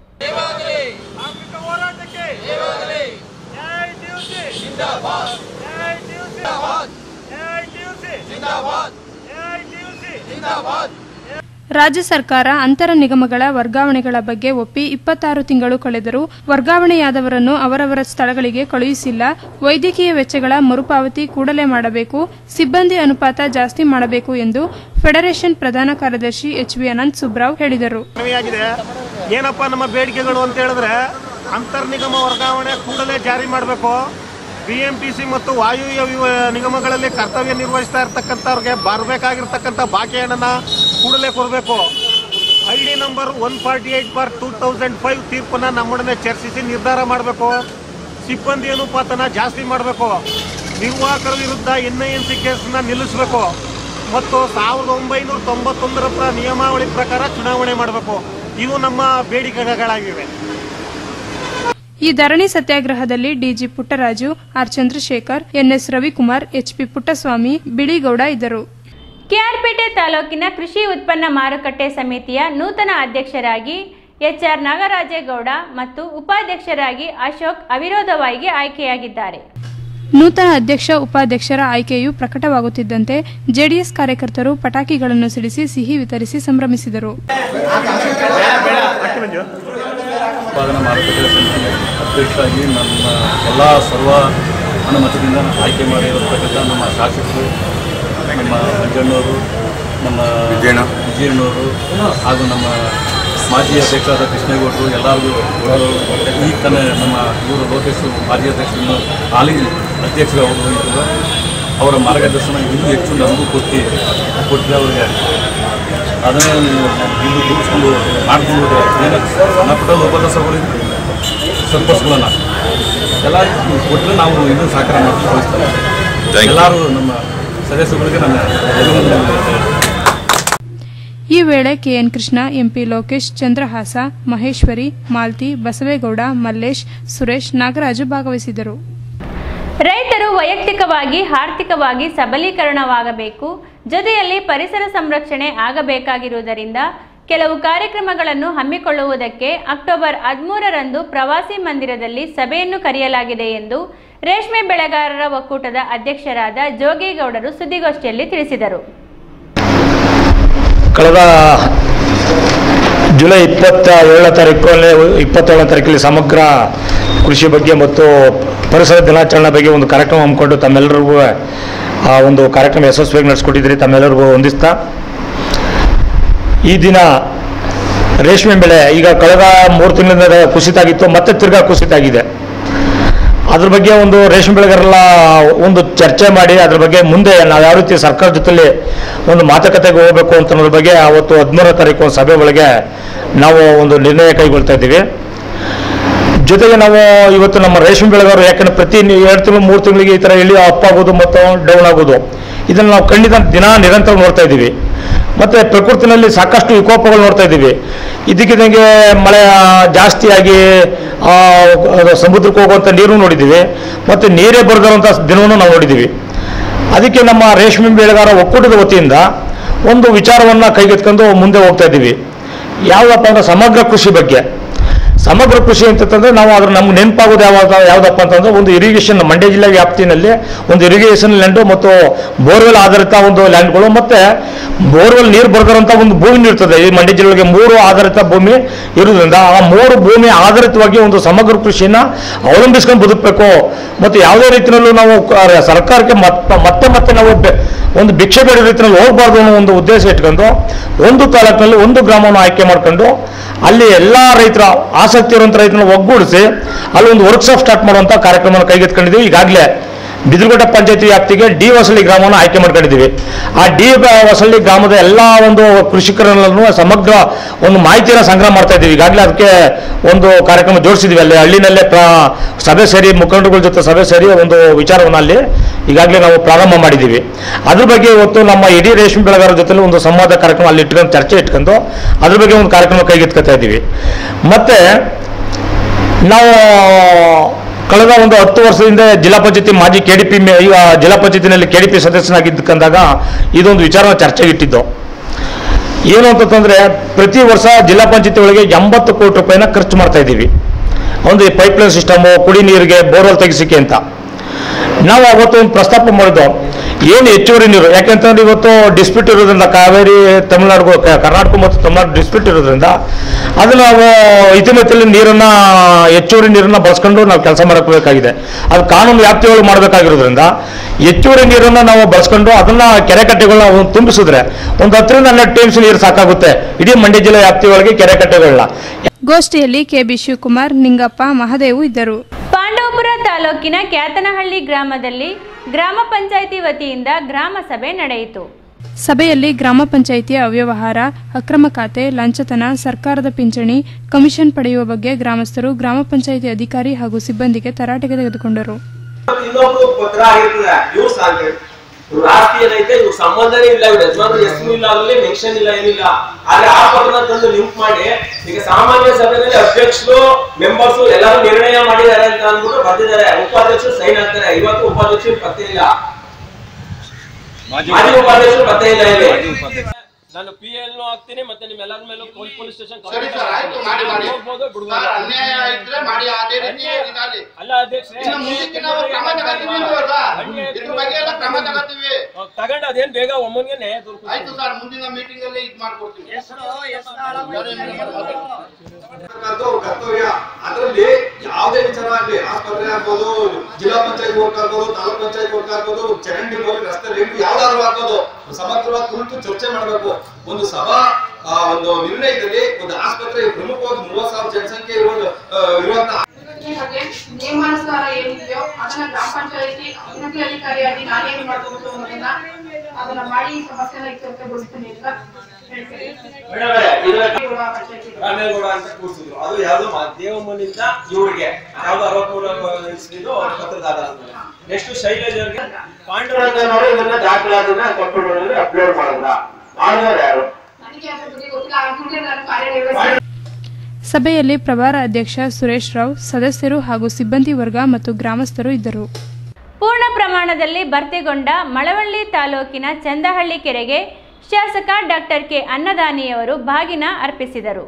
ರಾಜ್ಯ ಸರ್ಕಾರ ಅಂತರ ನಿಗಮಗಳ ವರ್ಗಾವಣೆಗಳ ಬಗ್ಗೆ ಒಪ್ಪಿ ಇಪ್ಪತ್ತಾರು ತಿಂಗಳು ಕಳೆದರೂ ವರ್ಗಾವಣೆಯಾದವರನ್ನು ಅವರವರ ಸ್ಥಳಗಳಿಗೆ ಕಳುಹಿಸಿಲ್ಲ ವೈದ್ಯಕೀಯ ವೆಚ್ಚಗಳ ಮರುಪಾವತಿ ಕೂಡಲೇ ಮಾಡಬೇಕು ಸಿಬ್ಬಂದಿ ಅನುಪಾತ ಜಾಸ್ತಿ ಮಾಡಬೇಕು ಎಂದು ಫೆಡರೇಷನ್ ಪ್ರಧಾನ ಕಾರ್ಯದರ್ಶಿ ಎಚ್ ವಿ ಅನಂತ್ ಸುಬ್ರಾವ್ ಹೇಳಿದರು ಮನವಿಯಾಗಿದೆ ಏನಪ್ಪ ನಮ್ಮ ಬೇಡಿಕೆಗಳು ಅಂತ ಹೇಳಿದ್ರೆ ಅಂತರ್ ನಿಗಮ ವರ್ಗಾವಣೆ ಕೂಡಲೇ ಜಾರಿ ಮಾಡಬೇಕು ಬಿ ಎಂ ಟಿ ಸಿ ಮತ್ತು ವಾಯುವ್ಯ ವಿವ- ನಿಗಮಗಳಲ್ಲಿ ಕರ್ತವ್ಯ ನಿರ್ವಹಿಸ್ತಾ ಇರ್ತಕ್ಕಂಥವ್ರಿಗೆ ಬರಬೇಕಾಗಿರ್ತಕ್ಕಂಥ ಬಾಕಿ ಹಣನ ಕೂಡಲೇ ಕೊಡಬೇಕು I D number one forty eight bar two thousand five ತೀರ್ಪನ್ನ ನಮ್ಮೊಡನೆ ಚರ್ಚಿಸಿ ನಿರ್ಧಾರ ಮಾಡಬೇಕು ಸಿಬ್ಬಂದಿ ಅನುಪಾತನ ಜಾಸ್ತಿ ಮಾಡಬೇಕು ನಿರ್ವಾಹಕರ ವಿರುದ್ಧ ಎನ್ ಐ ಎನ್ ಸಿ ಕೇಸನ್ನ ನಿಲ್ಲಿಸಬೇಕು ಮತ್ತು ಸಾವಿರದ ಒಂಬೈನೂರ ತೊಂಬತ್ತೊಂದರ ಪ್ರ ನಿಯಮಾವಳಿ ಪ್ರಕಾರ ಚುನಾವಣೆ ಮಾಡಬೇಕು ಇವು ನಮ್ಮ ಬೇಡಿಕೆಗಳಾಗಿವೆ ಈ ಧರಣಿ ಸತ್ಯಾಗ್ರಹದಲ್ಲಿ DG Puttaraju R Chandrashekhar NS Ravikumar HP Puttaswamy Biligowda ಇದ್ದರು ಕೆಆರ್ಪೇಟೆ ತಾಲೂಕಿನ ಕೃಷಿ ಉತ್ಪನ್ನ ಮಾರುಕಟ್ಟೆ ಸಮಿತಿಯ ನೂತನ ಅಧ್ಯಕ್ಷರಾಗಿ ಎಚ್ಆರ್ ನಾಗರಾಜೇಗೌಡ ಮತ್ತು ಉಪಾಧ್ಯಕ್ಷರಾಗಿ ಅಶೋಕ್ ಅವಿರೋಧವಾಗಿ ಆಯ್ಕೆಯಾಗಿದ್ದಾರೆ ನೂತನ ಅಧ್ಯಕ್ಷ ಉಪಾಧ್ಯಕ್ಷರ ಆಯ್ಕೆಯು ಪ್ರಕಟವಾಗುತ್ತಿದ್ದಂತೆ ಜೆಡಿಎಸ್ ಕಾರ್ಯಕರ್ತರು ಪಟಾಕಿಗಳನ್ನು ಸಿಡಿಸಿ ಸಿಹಿ ವಿತರಿಸಿ ಸಂಭ್ರಮಿಸಿದರು ಉತ್ಪಾದನಾ ಮಾರುಕಟ್ಟೆ ಸಂಘಟನೆ ಅಧ್ಯಕ್ಷರಾಗಿ ನಮ್ಮ ಎಲ್ಲ ಸರ್ವ ಅನುಮತದಿಂದ ಆಯ್ಕೆ ಮಾಡಿರತಕ್ಕಂಥ ನಮ್ಮ ಶಾಸಕರು ನಮ್ಮ ಮಂಜಣ್ಣವರು ನಮ್ಮ ವಿಜಯಣ್ಣವರು ಹಾಗೂ ನಮ್ಮ ಮಾಜಿ ಅಧ್ಯಕ್ಷರಾದ ಕೃಷ್ಣೇಗೌಡರು ಎಲ್ಲರಿಗೂ ಕೊಡೋರು ಈಗ ತಾನೇ ನಮ್ಮ ಇವರು ಲೋಕೇಶ್ ಮಾಜಿ ಅಧ್ಯಕ್ಷರನ್ನು ಹಾಲಿ ಅಧ್ಯಕ್ಷರು ಅವರು ಇದ್ದರು ಅವರ ಮಾರ್ಗದರ್ಶನ ಇನ್ನೂ ಹೆಚ್ಚು ನಮಗೂ ಕೊಟ್ಟು ಕೊಟ್ಟರೆ ಅವರಿಗೆ ಅದನ್ನೇ ಇದು ಕೂರಿಸ್ಕೊಂಡು ಮಾಡ್ಕೊಂಡು ಹೋದ್ರೆ ಏನು ಸಣ್ಣ ಪುಟ್ಟ ಉಪದಸಗಳಿದ್ರು ಸರ್ಪಸ್ಗಳನ್ನ ಎಲ್ಲ ಕೊಟ್ಟರೆ ನಾವು ಇನ್ನೂ ಸಹಕಾರ ಮಾಡ್ಕೊಂಡು ಕಳಿಸ್ತಾರೆ ಎಲ್ಲರೂ ನಮ್ಮ ಸದಸ್ಯಗಳಿಗೆ ನನ್ನ ಅಭಿನಂದನೆ ಈ ವೇಳೆ ಕೆಎನ್ ಕೃಷ್ಣ ಎಂಪಿ ಲೋಕೇಶ್ ಚಂದ್ರಹಾಸ ಮಹೇಶ್ವರಿ ಮಾಲ್ತಿ ಬಸವೇಗೌಡ ಮಲ್ಲೇಶ್ ಸುರೇಶ್ ನಾಗರಾಜು ಭಾಗವಹಿಸಿದರು ರೈತರು ವೈಯಕ್ತಿಕವಾಗಿ ಆರ್ಥಿಕವಾಗಿ ಸಬಲೀಕರಣವಾಗಬೇಕು ಜೊತೆಯಲ್ಲಿ ಪರಿಸರ ಸಂರಕ್ಷಣೆ ಆಗಬೇಕಾಗಿರುವುದರಿಂದ ಕೆಲವು ಕಾರ್ಯಕ್ರಮಗಳನ್ನು ಹಮ್ಮಿಕೊಳ್ಳುವುದಕ್ಕೆ ಅಕ್ಟೋಬರ್ ಹದಿಮೂರರಂದು ಪ್ರವಾಸಿ ಮಂದಿರದಲ್ಲಿ ಸಭೆಯನ್ನು ಕರೆಯಲಾಗಿದೆ ಎಂದು ರೇಷ್ಮೆ ಬೆಳೆಗಾರರ ಒಕ್ಕೂಟದ ಅಧ್ಯಕ್ಷರಾದ ಜೋಗೇಗೌಡರು ಸುದ್ದಿಗೋಷ್ಠಿಯಲ್ಲಿ ತಿಳಿಸಿದರು ಕಳೆದ ಜುಲೈ ಇಪ್ಪತ್ತ ಏಳನೇ ತಾರೀಕಲ್ಲಿ ಇಪ್ಪತ್ತೇಳನೇ ತಾರೀಕಲ್ಲಿ ಸಮಗ್ರ ಕೃಷಿ ಬಗ್ಗೆ ಮತ್ತು ಪರಿಸರ ದಿನಾಚರಣೆ ಬಗ್ಗೆ ಒಂದು ಕಾರ್ಯಕ್ರಮ ಹಮ್ಮಿಕೊಂಡು ತಮ್ಮೆಲ್ಲರಿಗೂ ಆ ಒಂದು ಕಾರ್ಯಕ್ರಮ ಯಶಸ್ವಿಯಾಗಿ ನಡೆಸ್ಕೊಟ್ಟಿದ್ದೀರಿ ತಮ್ಮೆಲ್ಲರಿಗೂ ಹೊಂದಿಸ್ತಾ ಈ ದಿನ ರೇಷ್ಮೆ ಬೆಳೆ ಈಗ ಕಳೆದ ಮೂರು ತಿಂಗಳಿಂದ ಕುಸಿತ ಆಗಿತ್ತು ಮತ್ತೆ ತಿರ್ಗಾ ಕುಸಿತ ಆಗಿದೆ ಅದ್ರ ಬಗ್ಗೆ ಒಂದು ರೇಷ್ಮೆ ಬೆಳೆಗಾರರೆಲ್ಲ ಒಂದು ಚರ್ಚೆ ಮಾಡಿ ಅದ್ರ ಬಗ್ಗೆ ಮುಂದೆ ನಾವು ಯಾವ ರೀತಿ ಸರ್ಕಾರ ಜೊತೆಲಿ ಒಂದು ಮಾತುಕತೆಗೆ ಹೋಗಬೇಕು ಅಂತ ಅನ್ನೋದ್ರ ಬಗ್ಗೆ ಅವತ್ತು ಹದಿಮೂರನೇ ತಾರೀಕು ಒಂದು ಸಭೆ ಒಳಗೆ ನಾವು ಒಂದು ನಿರ್ಣಯ ಕೈಗೊಳ್ತಾ ಇದ್ದೀವಿ ಜೊತೆಗೆ ನಾವು ಇವತ್ತು ನಮ್ಮ ರೇಷ್ಮೆ ಬೆಳೆಗಾರರು ಯಾಕಂದ್ರೆ ಪ್ರತಿ ನಿ- ಎರಡು ತಿಂಗಳು ಮೂರು ತಿಂಗಳಿಗೆ ಈ ಥರ ಇಳಿ ಅಪ್ ಆಗೋದು ಮತ್ತು ಡೌನ್ ಆಗೋದು ಇದನ್ನು ನಾವು ಖಂಡಿತ ದಿನ ನಿರಂತರ ನೋಡ್ತಾ ಇದ್ದೀವಿ ಮತ್ತು ಪ್ರಕೃತಿನಲ್ಲಿ ಸಾಕಷ್ಟು ವಿಕೋಪಗಳು ನೋಡ್ತಾ ಇದ್ದೀವಿ ಇದಕ್ಕಿದಂಗೆ ಮಳೆ ಆ, ಜಾಸ್ತಿಯಾಗಿ ಆ, ಅದು ಸಮುದ್ರಕ್ಕೆ ಹೋಗುವಂಥ ನೀರು ನೋಡಿದ್ದೀವಿ ಮತ್ತು ನೀರೇ ಬರದಿರುವಂಥ ದಿನವನ್ನು ನಾವು ನೋಡಿದ್ದೀವಿ ಅದಕ್ಕೆ ನಮ್ಮ ರೇಷ್ಮೆ ಬೆಳೆಗಾರ ಒಕ್ಕೂಟದ ವತಿಯಿಂದ ಒಂದು ವಿಚಾರವನ್ನು ಕೈಗೆತ್ಕೊಂಡು ಮುಂದೆ ಹೋಗ್ತಾ ಇದ್ದೀವಿ ಯಾವುದಪ್ಪ ಅಂದ್ರೆ ಸಮಗ್ರ ಕೃಷಿ ಬಗ್ಗೆ ಸಮಗ್ರ ಕೃಷಿ ಅಂತಂದ್ರೆ ನಾವು ಅದ್ರ ನಮ್ಗೆ ನೆನಪಾಗೋದು ಯಾವಾಗ ಯಾವುದಪ್ಪ ಅಂತಂದ್ರೆ ಒಂದು ಇರಿಗೇಷನ್ ಮಂಡ್ಯ ಜಿಲ್ಲೆ ವ್ಯಾಪ್ತಿನಲ್ಲಿ ಒಂದು ಇರಿಗೇಷನ್ ಲ್ಯಾಂಡು ಮತ್ತು ಬೋರ್ವೆಲ್ ಆಧಾರಿತ ಒಂದು ಲ್ಯಾಂಡ್ಗಳು ಮತ್ತೆ ಬೋರ್ವೆಲ್ ನೀರು ಬರ್ದಿರೋಂಥ ಒಂದು ಭೂಮಿ ಇರ್ತದೆ ಈ ಮಂಡ್ಯ ಜಿಲ್ಲೆಗೆ ಮೂರು ಆಧಾರಿತ ಭೂಮಿ ಇರೋದ್ರಿಂದ ಆ ಮೂರು ಭೂಮಿ ಆಧಾರಿತವಾಗಿ ಒಂದು ಸಮಗ್ರ ಕೃಷಿನ ಅವಲಂಬಿಸ್ಕೊಂಡು ಬದುಕಬೇಕು ಮತ್ತು ಯಾವುದೇ ರೀತಿಯಲ್ಲೂ ನಾವು ಕ- ಸರ್ಕಾರಕ್ಕೆ ಮತ್ತೆ ಮತ್ತೆ ಮತ್ತೆ ನಾವು ಬೆ- ಒಂದು ಭಿಕ್ಷೆ ಬೇಡ ರೀತಿಯಲ್ಲಿ ಹೋಗಬಾರ್ದು ಅನ್ನೋ ಒಂದು ಉದ್ದೇಶ ಇಟ್ಕೊಂಡು ಒಂದು ತಾಲೂಕಿನಲ್ಲಿ ಒಂದು ಗ್ರಾಮವನ್ನು ಆಯ್ಕೆ ಮಾಡ್ಕೊಂಡು ಅಲ್ಲಿ ಎಲ್ಲ ರೈತರ ಆಸಕ್ತಿ ಇರುವಂಥ ರೈತರನ್ನ ಒಗ್ಗೂಡಿಸಿ ಅಲ್ಲಿ ಒಂದು ವರ್ಕ್ಶಾಪ್ ಸ್ಟಾರ್ಟ್ ಮಾಡುವಂಥ ಕಾರ್ಯಕ್ರಮವನ್ನು ಕೈಗೆತ್ಕೊಂಡಿದ್ದೀವಿ ಈಗಾಗಲೇ ಬಿದಿರುಘಟ್ಟ ಪಂಚಾಯತಿ ವ್ಯಾಪ್ತಿಗೆ ಡಿ ಹೊಸಳ್ಳಿ ಗ್ರಾಮವನ್ನು ಆಯ್ಕೆ ಮಾಡ್ಕೊಂಡಿದ್ದೀವಿ ಆ ಡಿ ಹೊಸಳ್ಳಿ ಗ್ರಾಮದ ಎಲ್ಲ ಒಂದು ಕೃಷಿಕರನ್ನು ಸಮಗ್ರ ಒಂದು ಮಾಹಿತಿಯನ್ನು ಸಂಗ್ರಹ ಮಾಡ್ತಾ ಇದ್ದೀವಿ ಈಗಾಗಲೇ ಅದಕ್ಕೆ ಒಂದು ಕಾರ್ಯಕ್ರಮ ಜೋಡಿಸಿದ್ವಿ ಅಲ್ಲಿ ಹಳ್ಳಿನಲ್ಲೇ ಪ್ರ ಸಭೆ ಸೇರಿ ಮುಖಂಡರುಗಳ ಜೊತೆ ಸಭೆ ಸೇರಿ ಒಂದು ವಿಚಾರವನ್ನು ಅಲ್ಲಿ ಈಗಾಗಲೇ ನಾವು ಪ್ರಾರಂಭ ಮಾಡಿದ್ದೀವಿ ಅದ್ರ ಬಗ್ಗೆ ಇವತ್ತು ನಮ್ಮ ಇಡೀ ರೇಷ್ಮೆ ಬೆಳೆಗಾರರ ಜೊತೆ ಒಂದು ಸಂವಾದ ಕಾರ್ಯಕ್ರಮ ಅಲ್ಲಿ ಇಟ್ಕೊಂಡು ಚರ್ಚೆ ಇಟ್ಕೊಂಡು ಅದ್ರ ಬಗ್ಗೆ ಒಂದು ಕಾರ್ಯಕ್ರಮ ಕೈಗೆತ್ಕೊತಾ ಇದ್ದೀವಿ ಮತ್ತೆ ನಾವು ಕಳೆದ ಒಂದು ಹತ್ತು ವರ್ಷದಿಂದ ಜಿಲ್ಲಾ ಪಂಚಾಯತಿ ಮಾಜಿ ಕೆ ಡಿ ಪಿ ಈಗ ಜಿಲ್ಲಾ ಪಂಚಾಯತಿನಲ್ಲಿ ಕೆ ಡಿ ಪಿ ಸದಸ್ಯನಾಗಿದ್ದಕ್ಕಂದಾಗ ಇದೊಂದು ವಿಚಾರನ ಚರ್ಚೆಗೆ ಇಟ್ಟಿದ್ದು ಏನು ಅಂತಂದ್ರೆ ಪ್ರತಿ ವರ್ಷ ಜಿಲ್ಲಾ ಪಂಚಾಯತಿ ಒಳಗೆ ಎಂಬತ್ತು ಕೋಟಿ ರೂಪಾಯಿನ ಖರ್ಚು ಮಾಡ್ತಾ ಇದ್ದೀವಿ ಒಂದು ಪೈಪ್ಲೈನ್ ಸಿಸ್ಟಮು ಕುಡಿ ನೀರಿಗೆ ಬೋರ್ವೆಲ್ ತೆಗಿಸಿಕೆ ಅಂತ ನಾವು ಅವತ್ತು ಒಂದು ಪ್ರಸ್ತಾಪ ಮಾಡಿದ್ದು ಏನು ಹೆಚ್ಚುವರಿ ನೀರು ಯಾಕೆಂತಂದ್ರೆ ಇವತ್ತು ಡಿಸ್ಪ್ಯೂಟ್ ಇರೋದ್ರಿಂದ ಕಾವೇರಿ ತಮಿಳುನಾಡು ಕ- ಕರ್ನಾಟಕ ಮತ್ತು ತಮಿಳುನಾಡು ಡಿಸ್ಪ್ಯೂಟ್ ಇರೋದ್ರಿಂದ ಅದು ನಾವು ಇತಿಮಿತಿಯಲ್ಲಿ ನೀರನ್ನ ಹೆಚ್ಚುವರಿ ನೀರನ್ನ ಬಳಸ್ಕೊಂಡು ನಾವು ಕೆಲಸ ಮಾಡಬೇಕಾಗಿದೆ ಅದು ಕಾನೂನು ವ್ಯಾಪ್ತಿಯೊಳಗೆ ಮಾಡಬೇಕಾಗಿರೋದ್ರಿಂದ ಹೆಚ್ಚುವರಿ ನೀರನ್ನ ನಾವು ಬಳಸ್ಕೊಂಡು ಅದನ್ನ ಕೆರೆ ಕಟ್ಟೆಗಳನ್ನ ಒಂದು ತುಂಬಿಸಿದ್ರೆ ಒಂದು ಹತ್ತರಿಂದ ಹನ್ನೆರಡು ಟೈಮ್ಸ್ ನೀರು ಸಾಕಾಗುತ್ತೆ ಇಡೀ ಮಂಡ್ಯ ಜಿಲ್ಲೆ ವ್ಯಾಪ್ತಿಯೊಳಗೆ ಕೆರೆ ಕಟ್ಟೆಗಳನ್ನ ಗೋಷ್ಠಿಯಲ್ಲಿ ಕೆಬಿ ಶಿವಕುಮಾರ್ ನಿಂಗಪ್ಪ ಮಹದೇವು ಇದ್ದರು ಪಾಂಡವಪುರ ತಾಲೂಕಿನ ಕ್ಯಾತನಹಳ್ಳಿ ಗ್ರಾಮದಲ್ಲಿ ಗ್ರಾಮ ಪಂಚಾಯಿತಿ ವತಿಯಿಂದ ಗ್ರಾಮ ಸಭೆ ನಡೆಯಿತು ಸಭೆಯಲ್ಲಿ ಗ್ರಾಮ ಪಂಚಾಯಿತಿಯ ಅವ್ಯವಹಾರ ಅಕ್ರಮ ಖಾತೆ ಲಂಚತನ ಸರ್ಕಾರದ ಪಿಂಚಣಿ ಕಮಿಷನ್ ಪಡೆಯುವ ಬಗ್ಗೆ ಗ್ರಾಮಸ್ಥರು ಗ್ರಾಮ ಪಂಚಾಯಿತಿ ಅಧಿಕಾರಿ ಹಾಗೂ ಸಿಬ್ಬಂದಿಗೆ ತರಾಟೆಗೆ ತೆಗೆದುಕೊಂಡರು ಇನ್ನೊಬ್ರು ಪತ್ರ ಆಗಿರ್ತದೆ ಇವ್ರು ಸಾಧ್ಯ ಇವ್ರ ಆಸ್ತಿ ಏನೈತೆ ಇವ್ರ ಸಂಬಂಧನೇ ಇಲ್ಲ ಇವ್ರ ಯಜಮಾನ್ರ ಹೆಸರು ಇಲ್ಲ ಅಲ್ಲಿ ಮೆನ್ಷನ್ ಇಲ್ಲ ಏನಿಲ್ಲ ಆದ್ರೆ ಆ ಪತ್ರನ ತಂದು ಲಿಂಕ್ ಮಾಡಿ ಈಗ ಸಾಮಾನ್ಯ ಸಭೆಯಲ್ಲಿ ಅಧ್ಯಕ್ಷರು ಮೆಂಬರ್ಸ್ ಎಲ್ಲರೂ ನಿರ್ಣಯ ಮಾಡಿದ್ದಾರೆ ಅಂತ ಅಂದ್ಬಿಟ್ಟು ಬರ್ತಿದ್ದಾರೆ ಉಪಾಧ್ಯಕ್ಷರು ಸೈನ್ ಹಾಕ್ತಾರೆ ಇವತ್ತು ಉಪಾಧ್ಯಕ್ಷರು ಪತ್ತೆ ಇಲ್ಲ ಮಾಜಿ ಉಪಾಧ್ಯಕ್ಷರು ಪತ್ತೆ ಇಲ್ಲ ಇಲ್ಲಿ ನಾನು ಪಿ ಎಲ್ ಹಾಕ್ತೀನಿ ಮತ್ತೆ ನಿಮ್ಮೆಲ್ಲರ ಮೇಲೂ ಪೊಲೀಸ್ ಸ್ಟೇಷನ್ ಸರಿ ಸರ್ ಆಯ್ತು ಮಾಡಿ ಮಾಡಿ ಹೋಗ್ಬೋದು ಬಿಡ್ಬೋದು ಸರ್, ಅನ್ಯಾಯ ಇದ್ರೆ ಮಾಡಿ ಅದೇ ರೀತಿ ಇದಾಗಲಿ ಅಲ್ಲ ಅಧ್ಯಕ್ಷ ಇನ್ನು ಮುಂದಕ್ಕೆ ನಾವು ಕ್ರಮ ತಗೋತೀವಿ ಅಲ್ವಾ ಇದ್ರ ಬಗ್ಗೆ ಎಲ್ಲ ಕ್ರಮ ತಗೋತೀವಿ ತಗೊಂಡು ಅದೇನ್ ಬೇಗ ಒಮ್ಮನ್ಗೆ ನ್ಯಾಯ ದೊರಕುತ್ತೆ. ಆಯ್ತು ಸರ್ ಮುಂದಿನ ಮೀಟಿಂಗ್ ಅಲ್ಲಿ ಇದ್ ಮಾಡ್ಕೊಡ್ತೀವಿ ಅದು ಅವ್ರ ಕರ್ತವ್ಯ ಅದರಲ್ಲಿ ಯಾವುದೇ ವಿಚಾರ ಆಗ್ಲಿ ಆಸ್ಪತ್ರೆ ಆಗ್ಬೋದು ಜಿಲ್ಲಾ ಪಂಚಾಯತ್ ವರ್ಕ್ ಆಗ್ಬೋದು ತಾಲೂಕ್ ಪಂಚಾಯತ್ ವರ್ಕ್ ಆಗ್ಬೋದು ಚರಂಡಿ ಬೋರ್ಡ್ ರಸ್ತೆ ಲೈಟ್ ಯಾವ್ದಾದ್ರು ಆಗ್ಬೋದು ಸಮಗ್ರವಾಗಿ ಕುರಿತು ಚರ್ಚೆ ಮಾಡಬೇಕು ಒಂದು ಸಭಾ ಆ, ಒಂದು ನಿರ್ಣಯದಲ್ಲಿ ಒಂದು ಆಸ್ಪತ್ರೆ ಪ್ರಮುಖವಾಗಿ ಮೂವತ್ ಸಾವಿರ ಜನಸಂಖ್ಯೆ ಇರುವ ಆ, ಇರುವಂತಹ ಈ ಬಗ್ಗೆ ನಿಯಮಾನುಸಾರ ಏನಿದೆಯೋ ಅದನ್ನ ಗ್ರಾಮ ಪಂಚಾಯತಿ ಅಭಿವೃದ್ಧಿ ಅಧಿಕಾರಿಯಾಗಿ ನಾನೇನು ಮಾಡಬಹುದು ಅನ್ನೋದನ್ನ ಅದನ್ನ ಮಾಡಿ ಈ ಸಮಸ್ಯೆನ ಇತ್ಯರ್ಥಗೊಳಿಸ್ತೀನಿ ಅಂತ ಹೇಳ್ತೀನಿ ರಾಮೇಗೌಡ ಅಂತ ಕೂರಿಸಿದ್ರು ಅದು ಯಾವ್ದೋ ಮ- ದೇವಮ್ಮನಿಂದ ಇವ್ರಿಗೆ ಯಾವ್ದೋ ಅರವತ್ಮೂರು ಇಸ್ವಿದು ಅವ್ರ ಪತ್ರದ ಆಧಾರ ನೆಕ್ಸ್ಟ್ ಶೈಲೇಜ್ ಅವ್ರಿಗೆ ಪಾಂಡುರಂಗನವರು ಇದನ್ನ ದಾಖಲಾತಿನ ಕಂಪ್ಯೂಟರ್ ಅಪ್ಲೋಡ್ ಮಾಡಿದ್ರ ಮಾಡಿದವ್ರು ಯಾರು ನನಗೆ ಅದ್ರ ಬಗ್ಗೆ ಗೊತ್ತಿಲ್ಲ ಮುಂದೆ ನಾನು ಕಾರ್ಯನಿರ್ವಹಿಸಿ ಸಭೆಯಲ್ಲಿ ಪ್ರಭಾರ ಅಧ್ಯಕ್ಷ ಸುರೇಶ್ ರಾವ್ ಸದಸ್ಯರು ಹಾಗೂ ಸಿಬ್ಬಂದಿ ವರ್ಗ ಮತ್ತು ಗ್ರಾಮಸ್ಥರು ಇದ್ದರು ಪೂರ್ಣ ಪ್ರಮಾಣದಲ್ಲಿ ಭರ್ತಿಗೊಂಡ ಮಳವಳ್ಳಿ ತಾಲೂಕಿನ ಚಂದಹಳ್ಳಿ ಕೆರೆಗೆ ಶಾಸಕ ಡಾಕ್ಟರ್ ಕೆ ಅನ್ನದಾನಿಯವರು ಬಾಗಿನ ಅರ್ಪಿಸಿದರು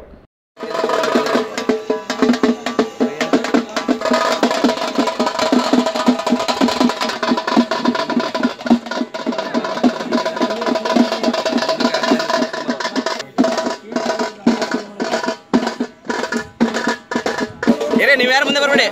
ಏನೇ ನೀವು ಯಾರು ಮುಂದೆ ಬರಬೇಡಿ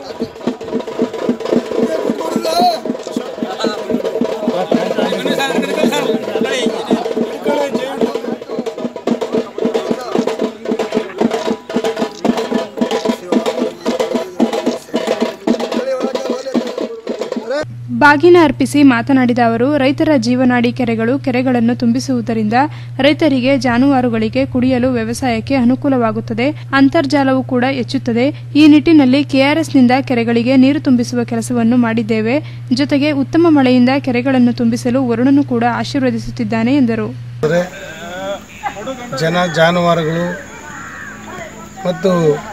ಬಾಗಿನ ಅರ್ಪಿಸಿ ಮಾತನಾಡಿದ ಅವರು ರೈತರ ಜೀವನಾಡಿ ಕೆರೆಗಳು ಕೆರೆಗಳನ್ನು ತುಂಬಿಸುವುದರಿಂದ ರೈತರಿಗೆ ಜಾನುವಾರುಗಳಿಗೆ ಕುಡಿಯಲು ವ್ಯವಸಾಯಕ್ಕೆ ಅನುಕೂಲವಾಗುತ್ತದೆ ಅಂತರ್ಜಾಲವೂ ಕೂಡ ಹೆಚ್ಚುತ್ತದೆ ಈ ನಿಟ್ಟಿನಲ್ಲಿ ಕೆಆರ್ಎಸ್ನಿಂದ ಕೆರೆಗಳಿಗೆ ನೀರು ತುಂಬಿಸುವ ಕೆಲಸವನ್ನು ಮಾಡಿದ್ದೇವೆ ಜೊತೆಗೆ ಉತ್ತಮ ಮಳೆಯಿಂದ ಕೆರೆಗಳನ್ನು ತುಂಬಿಸಲು ವರುಣನು ಕೂಡ ಆಶೀರ್ವದಿಸುತ್ತಿದ್ದಾನೆ ಎಂದರು ಅಂದರೆ ಜನ ಜಾನುವಾರುಗಳು ಮತ್ತು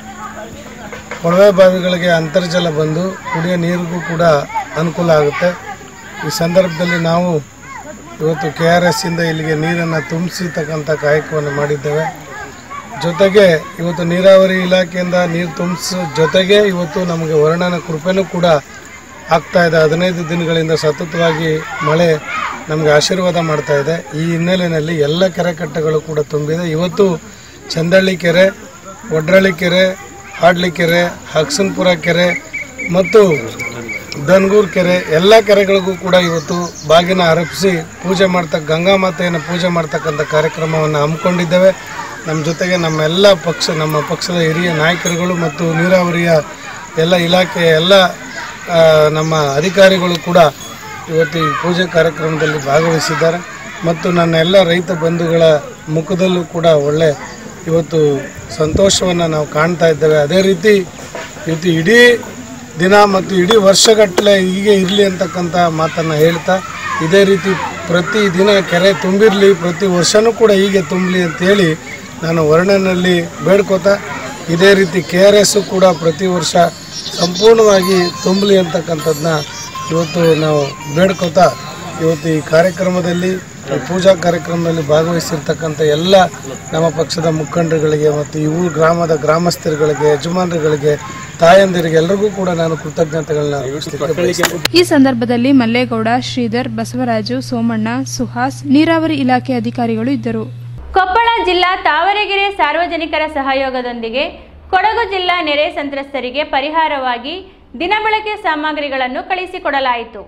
ಕೊಳವೆ ಬಾವಿಗಳಿಗೆ ಅಂತರ್ಜಲ ಬಂದು ಕುಡಿಯೋ ನೀರಿಗೂ ಕೂಡ ಅನುಕೂಲ ಆಗುತ್ತೆ ಈ ಸಂದರ್ಭದಲ್ಲಿ ನಾವು ಇವತ್ತು ಕೆ ಆರ್ ಎಸ್ಸಿಂದ ಇಲ್ಲಿಗೆ ನೀರನ್ನು ತುಂಬಿಸತಕ್ಕಂಥ ಕಾಯಕವನ್ನು ಮಾಡಿದ್ದೇವೆ ಜೊತೆಗೆ ಇವತ್ತು ನೀರಾವರಿ ಇಲಾಖೆಯಿಂದ ನೀರು ತುಂಬಿಸೋ ಜೊತೆಗೆ ಇವತ್ತು ನಮಗೆ ವರ್ಣನ ಕೃಪೆನೂ ಕೂಡ ಆಗ್ತಾ ಇದೆ ಹದಿನೈದು ದಿನಗಳಿಂದ ಸತತವಾಗಿ ಮಳೆ ನಮಗೆ ಆಶೀರ್ವಾದ ಮಾಡ್ತಾ ಇದೆ ಈ ಹಿನ್ನೆಲೆಯಲ್ಲಿ ಎಲ್ಲ ಕೆರೆ ಕಟ್ಟೆಗಳು ಕೂಡ ತುಂಬಿದೆ ಇವತ್ತು ಚಂದಳ್ಳಿ ಕೆರೆ ಒಡ್ರಳ್ಳಿ ಕೆರೆ ಹಾಡ್ಲಿ ಕೆರೆ ಹಕ್ಸನ್ಪುರ ಕೆರೆ ಮತ್ತು ದನ್ಗೂರ್ ಕೆರೆ ಎಲ್ಲ ಕೆರೆಗಳಿಗೂ ಕೂಡ ಇವತ್ತು ಬಾಗಿನ ಅರ್ಪಿಸಿ ಪೂಜೆ ಮಾಡ್ತಕ್ಕ ಗಂಗಾ ಮಾತೆಯನ್ನು ಪೂಜೆ ಮಾಡ್ತಕ್ಕಂಥ ಕಾರ್ಯಕ್ರಮವನ್ನು ಹಮ್ಮಿಕೊಂಡಿದ್ದೇವೆ ನಮ್ಮ ಜೊತೆಗೆ ನಮ್ಮ ಎಲ್ಲ ಪಕ್ಷ ನಮ್ಮ ಪಕ್ಷದ ಹಿರಿಯ ನಾಯಕರುಗಳು ಮತ್ತು ನೀರಾವರಿಯ ಎಲ್ಲ ಇಲಾಖೆಯ ಎಲ್ಲ ಆ, ನಮ್ಮ ಅಧಿಕಾರಿಗಳು ಕೂಡ ಇವತ್ತು ಈ ಪೂಜೆ ಕಾರ್ಯಕ್ರಮದಲ್ಲಿ ಭಾಗವಹಿಸಿದ್ದಾರೆ ಮತ್ತು ನನ್ನ ಎಲ್ಲ ರೈತ ಬಂಧುಗಳ ಮುಖದಲ್ಲೂ ಕೂಡ ಒಳ್ಳೆ ಇವತ್ತು ಸಂತೋಷವನ್ನು ನಾವು ಕಾಣ್ತಾ ಇದ್ದೇವೆ ಅದೇ ರೀತಿ ಇವತ್ತು ಇಡೀ ದಿನ ಮತ್ತು ಇಡೀ ವರ್ಷಗಟ್ಟಲೆ ಹೀಗೆ ಇರಲಿ ಅಂತಕ್ಕಂಥ ಮಾತನ್ನು ಹೇಳ್ತಾ ಇದೇ ರೀತಿ ಪ್ರತಿ ದಿನ ಕೆರೆ ತುಂಬಿರಲಿ ಪ್ರತಿ ವರ್ಷವೂ ಕೂಡ ಹೀಗೆ ತುಂಬಲಿ ಅಂತೇಳಿ ನಾನು ವರ್ಣನಲ್ಲಿ ಬೇಡ್ಕೋತಾ ಇದೇ ರೀತಿ ಕೆ ಆರ್ ಎಸ್ಸು ಕೂಡ ಪ್ರತಿ ವರ್ಷ ಸಂಪೂರ್ಣವಾಗಿ ತುಂಬಲಿ ಅಂತಕ್ಕಂಥದ್ದನ್ನ ಇವತ್ತು ನಾವು ಬೇಡ್ಕೋತಾ ಇವತ್ತು ಈ ಕಾರ್ಯಕ್ರಮದಲ್ಲಿ ಈ ಪೂಜಾ ಕಾರ್ಯಕ್ರಮದಲ್ಲಿ ಭಾಗವಹಿಸಿರ್ತಕ್ಕಂಥ ಎಲ್ಲ ನಮ್ಮ ಪಕ್ಷದ ಮುಖಂಡರುಗಳಿಗೆ ಮತ್ತು ಈ ಊರು ಗ್ರಾಮದ ಗ್ರಾಮಸ್ಥರುಗಳಿಗೆ ಯಜಮಾನರುಗಳಿಗೆ ತಾಯಂದಿರಿಗೆ ಎಲ್ರಿಗೂ ಕೂಡ ನಾನು ಕೃತಜ್ಞತೆಗಳನ್ನ ಅರ್ಪಿಸ್ಲಿಕ್ಕೆ ಬಯಸ್ತೇನೆ. ಈ ಸಂದರ್ಭದಲ್ಲಿ ಮಲ್ಲೇಗೌಡ ಶ್ರೀಧರ್ ಬಸವರಾಜು ಸೋಮಣ್ಣ ಸುಹಾಸ್ ನೀರಾವರಿ ಇಲಾಖೆ ಅಧಿಕಾರಿಗಳು ಇದ್ದರು ಕೊಪ್ಪಳ ಜಿಲ್ಲಾ ತಾವರೆಗೆರೆ ಸಾರ್ವಜನಿಕರ ಸಹಯೋಗದೊಂದಿಗೆ ಕೊಡಗು ಜಿಲ್ಲಾ ನೆರೆ ಸಂತ್ರಸ್ತರಿಗೆ ಪರಿಹಾರವಾಗಿ ದಿನಬಳಕೆ ಸಾಮಗ್ರಿಗಳನ್ನು ಕಳಿಸಿಕೊಡಲಾಯಿತು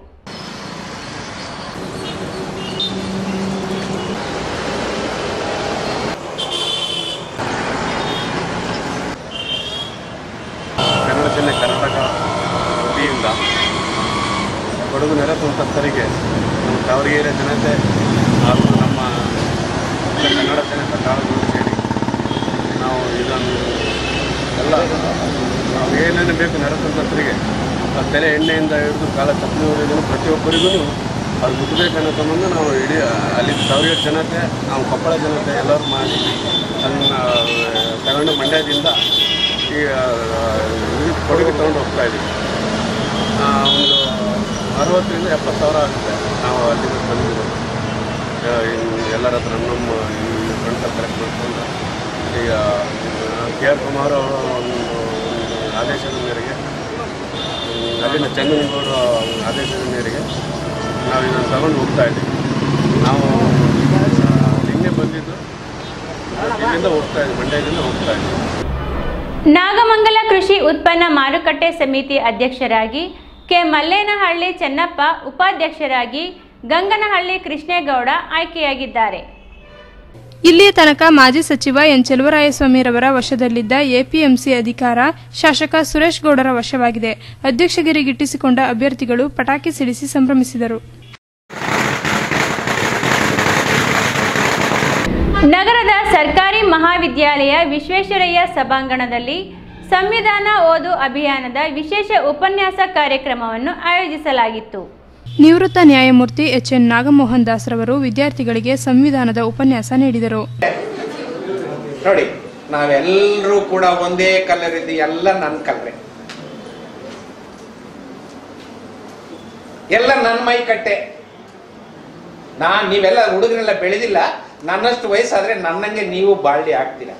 ಕನ್ನಡ ಜಿಲ್ಲೆ ಕರ್ನಾಟಕ ವತಿಯಿಂದ ಕೊಡಗು ನೆರೆ ಸಂತ್ರಸ್ತರಿಗೆ ನಮ್ಮ ತಾವರೆಗೆರೆ ಜನತೆ ಹಾಗೂ ನಮ್ಮ ಎಲ್ಲ ಕನ್ನಡ ಜನತೆ ತಾಳುಗಳು ಸೇರಿ ನಾವು ಇದನ್ನು ಎಲ್ಲ ನಾವು ಏನೇನು ಬೇಕು ನೆರೆ ಸಂತ್ರಸ್ತರಿಗೆ ಆ ತಲೆ ಎಣ್ಣೆಯಿಂದ ಹಿಡಿದು ಕಾಲ ತಪ್ಪಿದವರಿಗೂ ಪ್ರತಿಯೊಬ್ಬರಿಗೂ ಅದು ಮುಟ್ಟಬೇಕನ್ನೋ ಸಂಬಂಧ ನಾವು ಇಡೀ ಅಲ್ಲಿ ತಾವರೆಗೆರೆ ಜನತೆ ನಾವು ಕೊಪ್ಪಳ ಜನತೆ ಎಲ್ಲರೂ ಮಾಡಿ ಅದನ್ನು ತಗೊಂಡು ಮಂಡ್ಯದಿಂದ ಈ ಆ, ಇದು ಕೊಡುಗೆ ತೊಗೊಂಡು ಹೋಗ್ತಾ ಇದ್ದೀವಿ ಆ, ಒಂದು ಅರವತ್ತರಿಂದ ಎಪ್ಪತ್ತು ಸಾವಿರ ಆಗುತ್ತೆ ನಾವು ಅಲ್ಲಿಂದ ಬಂದಿದ್ದು ಆ, ಇನ್ನು ಎಲ್ಲರ ಹತ್ರ ನಮ್ಮ ಫ್ರೆಂಡ್ಸ್ ಕಲೆಕ್ಟ್ ಮಾಡ್ಕೊಂಡು ಈಗ ಕೆ ಆರ್ ಕುಮಾರ್ ಅವರ ಒಂದು ಒಂದು ಆದೇಶದ ಮೇರೆಗೆ ಹ್ಮ್, ಅಲ್ಲಿನ ಚಂದನಗೌಡರ ಒಂದು ಆದೇಶದ ಮೇರೆಗೆ ನಾವು ಇದನ್ನು ತಗೊಂಡು ಹೋಗ್ತಾ ಇದ್ದೀವಿ ನಾವು ಆ, ನಿನ್ನೆ ಬಂದಿದ್ದು ಇಲ್ಲಿಂದ ಹೋಗ್ತಾ ಇದ್ದೀವಿ ಮಂಡ್ಯದಿಂದ ಹೋಗ್ತಾ ಇದ್ದೀವಿ ನಾಗಮಂಗಲ ಕೃಷಿ ಉತ್ಪನ್ನ ಮಾರುಕಟ್ಟೆ ಸಮಿತಿ ಅಧ್ಯಕ್ಷರಾಗಿ ಕೆ ಮಲ್ಲೇನಹಳ್ಳಿ ಚೆನ್ನಪ್ಪ ಉಪಾಧ್ಯಕ್ಷರಾಗಿ ಗಂಗನಹಳ್ಳಿ ಕೃಷ್ಣೇಗೌಡ ಆಯ್ಕೆಯಾಗಿದ್ದಾರೆ ಇಲ್ಲಿಯ ತನಕ ಮಾಜಿ ಸಚಿವ ಎನ್ ಚೆಲುವರಾಯಸ್ವಾಮಿರವರ ವಶದಲ್ಲಿದ್ದ ಎಪಿಎಂಸಿ ಅಧಿಕಾರ ಶಾಸಕ ಸುರೇಶ್ ಗೌಡರ ವಶವಾಗಿದೆ ಅಧ್ಯಕ್ಷಗಿರಿಗಿಟ್ಟಿಸಿಕೊಂಡ ಅಭ್ಯರ್ಥಿಗಳು ಪಟಾಕಿ ಸಿಡಿಸಿ ಸಂಭ್ರಮಿಸಿದರು ನಗರದ ಸರ್ಕಾರಿ ಮಹಾವಿದ್ಯಾಲಯ ವಿಶ್ವೇಶ್ವರಯ್ಯ ಸಭಾಂಗಣದಲ್ಲಿ ಸಂವಿಧಾನ ಓದು ಅಭಿಯಾನದ ವಿಶೇಷ ಉಪನ್ಯಾಸ ಕಾರ್ಯಕ್ರಮವನ್ನು ಆಯೋಜಿಸಲಾಗಿತ್ತು ನಿವೃತ್ತ ನ್ಯಾಯಮೂರ್ತಿ ಎಚ್ ಎನ್ ನಾಗಮೋಹನ್ ದಾಸ್ರವರು ವಿದ್ಯಾರ್ಥಿಗಳಿಗೆ ಸಂವಿಧಾನದ ಉಪನ್ಯಾಸ ನೀಡಿದರು ನೋಡಿ ನಾವೆಲ್ಲರೂ ಕೂಡ ಒಂದೇ ಕಲರ್ ಇದ್ದು ಎಲ್ಲ ನನ್ನ ಕಲ್ರೆ ಎಲ್ಲ ನನ್ನ ಮೈ ಕಟ್ಟೆ ನಾನ್ ನೀವೆಲ್ಲ ಹುಡುಗರೆಲ್ಲ ಬೆಳೆದಿಲ್ಲ ನನ್ನಷ್ಟು ವಯಸ್ಸಾದ್ರೆ ನನ್ನಂಗೆ ನೀವು ಬಾಳ್ಡಿ ಆಗ್ತೀರ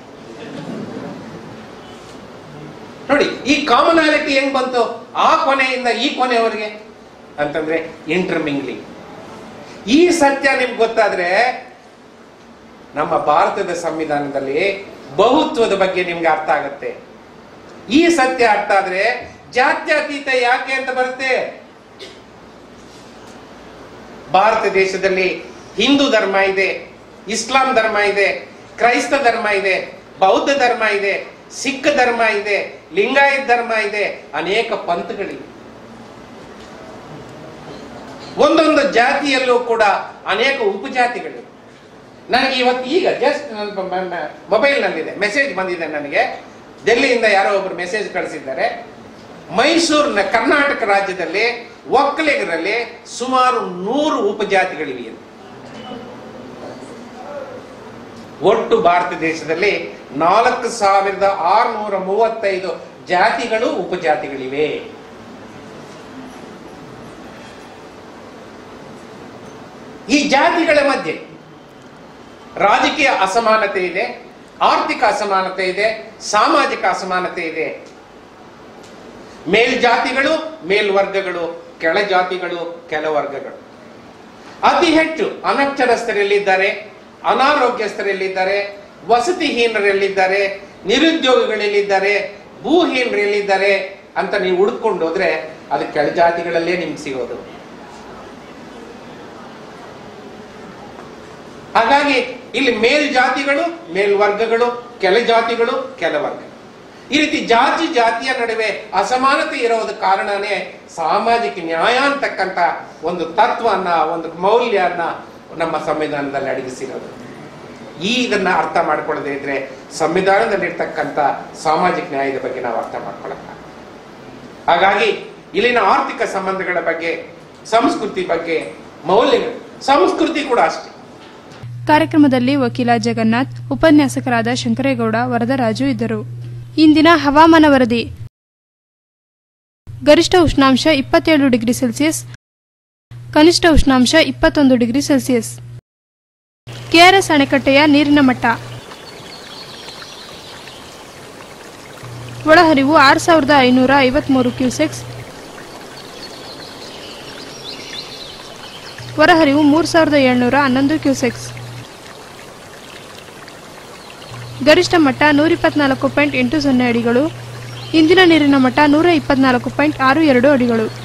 ನೋಡಿ ಈ ಕಾಮನಾಲಿಟಿ ಹೆಂಗ್ ಬಂತು ಆ ಕೊನೆಯಿಂದ ಈ ಕೊನೆಯವರೆಗೆ ಅಂತಂದ್ರೆ ಇಂಟರ್ಮಿಂಗ್ಲಿಂಗ್ ಈ ಸತ್ಯ ನಿಮ್ಗೆ ಗೊತ್ತಾದ್ರೆ ನಮ್ಮ ಭಾರತದ ಸಂವಿಧಾನದಲ್ಲಿ ಬಹುತ್ವದ ಬಗ್ಗೆ ನಿಮ್ಗೆ ಅರ್ಥ ಆಗುತ್ತೆ ಈ ಸತ್ಯ ಅರ್ಥ ಆದ್ರೆ ಜಾತ್ಯತೀತ ಯಾಕೆ ಅಂತ ಬರುತ್ತೆ ಭಾರತ ದೇಶದಲ್ಲಿ ಹಿಂದೂ ಧರ್ಮ ಇದೆ ಇಸ್ಲಾಂ ಧರ್ಮ ಇದೆ ಕ್ರೈಸ್ತ ಧರ್ಮ ಇದೆ ಬೌದ್ಧ ಧರ್ಮ ಇದೆ ಸಿಖ್ ಧರ್ಮ ಇದೆ ಲಿಂಗಾಯತ್ ಧರ್ಮ ಇದೆ ಅನೇಕ ಪಂಥಗಳಿವೆ ಒಂದೊಂದು ಜಾತಿಯಲ್ಲೂ ಕೂಡ ಅನೇಕ ಉಪಜಾತಿಗಳಿವೆ ನನಗೆ ಇವತ್ತು ಈಗ ಜಸ್ಟ್ ನನ್ನ ಮೊಬೈಲ್ನಲ್ಲಿದೆ ಮೆಸೇಜ್ ಬಂದಿದೆ ನನಗೆ ಡೆಲ್ಲಿಯಿಂದ ಯಾರೋ ಒಬ್ರು ಮೆಸೇಜ್ ಕಳಿಸಿದ್ದಾರೆ ಮೈಸೂರಿನ ಕರ್ನಾಟಕ ರಾಜ್ಯದಲ್ಲಿ ಒಕ್ಕಲಿಗರಲ್ಲಿ ಸುಮಾರು ನೂರು ಉಪಜಾತಿಗಳಿವೆ ಅಂತ. ಒಟ್ಟು ಭಾರತ ದೇಶದಲ್ಲಿ ನಾಲ್ಕು ಸಾವಿರದ ಆರುನೂರ ಮೂವತ್ತೈದು ಜಾತಿಗಳು ಉಪಜಾತಿಗಳಿವೆ ಈ ಜಾತಿಗಳ ಮಧ್ಯೆ ರಾಜಕೀಯ ಅಸಮಾನತೆ ಇದೆ ಆರ್ಥಿಕ ಅಸಮಾನತೆ ಇದೆ ಸಾಮಾಜಿಕ ಅಸಮಾನತೆ ಇದೆ ಮೇಲ್ಜಾತಿಗಳು ಮೇಲ್ವರ್ಗಗಳು ಕೆಳಜಾತಿಗಳು ಕೆಳವರ್ಗಗಳು ಅತಿ ಹೆಚ್ಚು ಅನಕ್ಷರಸ್ಥರಲ್ಲಿದ್ದಾರೆ ಅನಾರೋಗ್ಯಸ್ಥರಲ್ಲಿದ್ದಾರೆ ವಸತಿಹೀನರಲ್ಲಿದ್ದಾರೆ ನಿರುದ್ಯೋಗಿಗಳಲ್ಲಿದ್ದಾರೆ ಭೂಹೀನರಲ್ಲಿದ್ದಾರೆ ಅಂತ ನೀವು ಹುಡುಕೊಂಡು ಹೋದ್ರೆ ಅದು ಕೆಳಜಾತಿಗಳಲ್ಲೇ ನಿಮ್ಗೆ ಸಿಗೋದು ಹಾಗಾಗಿ ಇಲ್ಲಿ ಮೇಲ್ಜಾತಿಗಳು ಮೇಲ್ವರ್ಗಗಳು ಕೆಳಜಾತಿಗಳು ಕೆಳವರ್ಗ ಈ ರೀತಿ ಜಾತಿ ಜಾತಿಯ ನಡುವೆ ಅಸಮಾನತೆ ಇರೋದ ಕಾರಣನೇ ಸಾಮಾಜಿಕ ನ್ಯಾಯ ಅಂತಕ್ಕಂಥ ಒಂದು ತತ್ವನ ಒಂದು ಮೌಲ್ಯನ ನಮ್ಮ ಸಂವಿಧಾನದಲ್ಲಿ ಅಡಗಿಸಿರೋದು ಈ ಇದನ್ನ ಅರ್ಥ ಮಾಡ್ಕೊಳ್ಳದೆ ಇದ್ರೆ ಸಂವಿಧಾನದಲ್ಲಿರ್ತಕ್ಕಂಥ ಸಾಮಾಜಿಕ ನ್ಯಾಯದ ಬಗ್ಗೆ ನಾವು ಅರ್ಥ ಮಾಡ್ಕೊಳಕ್ಕ ಹಾಗಾಗಿ ಇಲ್ಲಿನ ಆರ್ಥಿಕ ಸಂಬಂಧಗಳ ಬಗ್ಗೆ ಸಂಸ್ಕೃತಿ ಬಗ್ಗೆ ಮೌಲ್ಯಗಳು ಸಂಸ್ಕೃತಿ ಕೂಡ ಅಷ್ಟೇ ಕಾರ್ಯಕ್ರಮದಲ್ಲಿ ವಕೀಲ ಜಗನ್ನಾಥ್ ಉಪನ್ಯಾಸಕರಾದ ಶಂಕರೇಗೌಡ ವರದರಾಜು ಇದ್ದರು ಇಂದಿನ ಹವಾಮಾನ ವರದಿ ಗರಿಷ್ಠ ಉಷ್ಣಾಂಶ ಇಪ್ಪತ್ತೇಳು ಡಿಗ್ರಿ ಸೆಲ್ಸಿಯಸ್ ಕನಿಷ್ಠ ಉಷ್ಣಾಂಶ ಇಪ್ಪತ್ತೊಂದು ಡಿಗ್ರಿ ಸೆಲ್ಸಿಯಸ್ ಕೆಆರ್ಎಸ್ ಅಣೆಕಟ್ಟೆಯ ನೀರಿನ ಮಟ್ಟ ಒಳಹರಿವು ಆರು ಸಾವಿರದ ಐನೂರ ಐವತ್ಮೂರು ಕ್ಯೂಸೆಕ್ಸ್ ಹೊರಹರಿವು ಮೂರು ಸಾವಿರದ ಏಳ್ನೂರ ಹನ್ನೊಂದು ಕ್ಯೂಸೆಕ್ಸ್ ಗರಿಷ್ಠ ಮಟ್ಟ ನೂರ ಇಪ್ಪತ್ನಾಲ್ಕು ಪಾಯಿಂಟ್ ಎಂಟು ಸೊನ್ನೆ ಅಡಿಗಳು ಇಂದಿನ ನೀರಿನ ಮಟ್ಟ ನೂರ ಇಪ್ಪತ್ನಾಲ್ಕು ಪಾಯಿಂಟ್ ಆರು ಎರಡು ಅಡಿಗಳು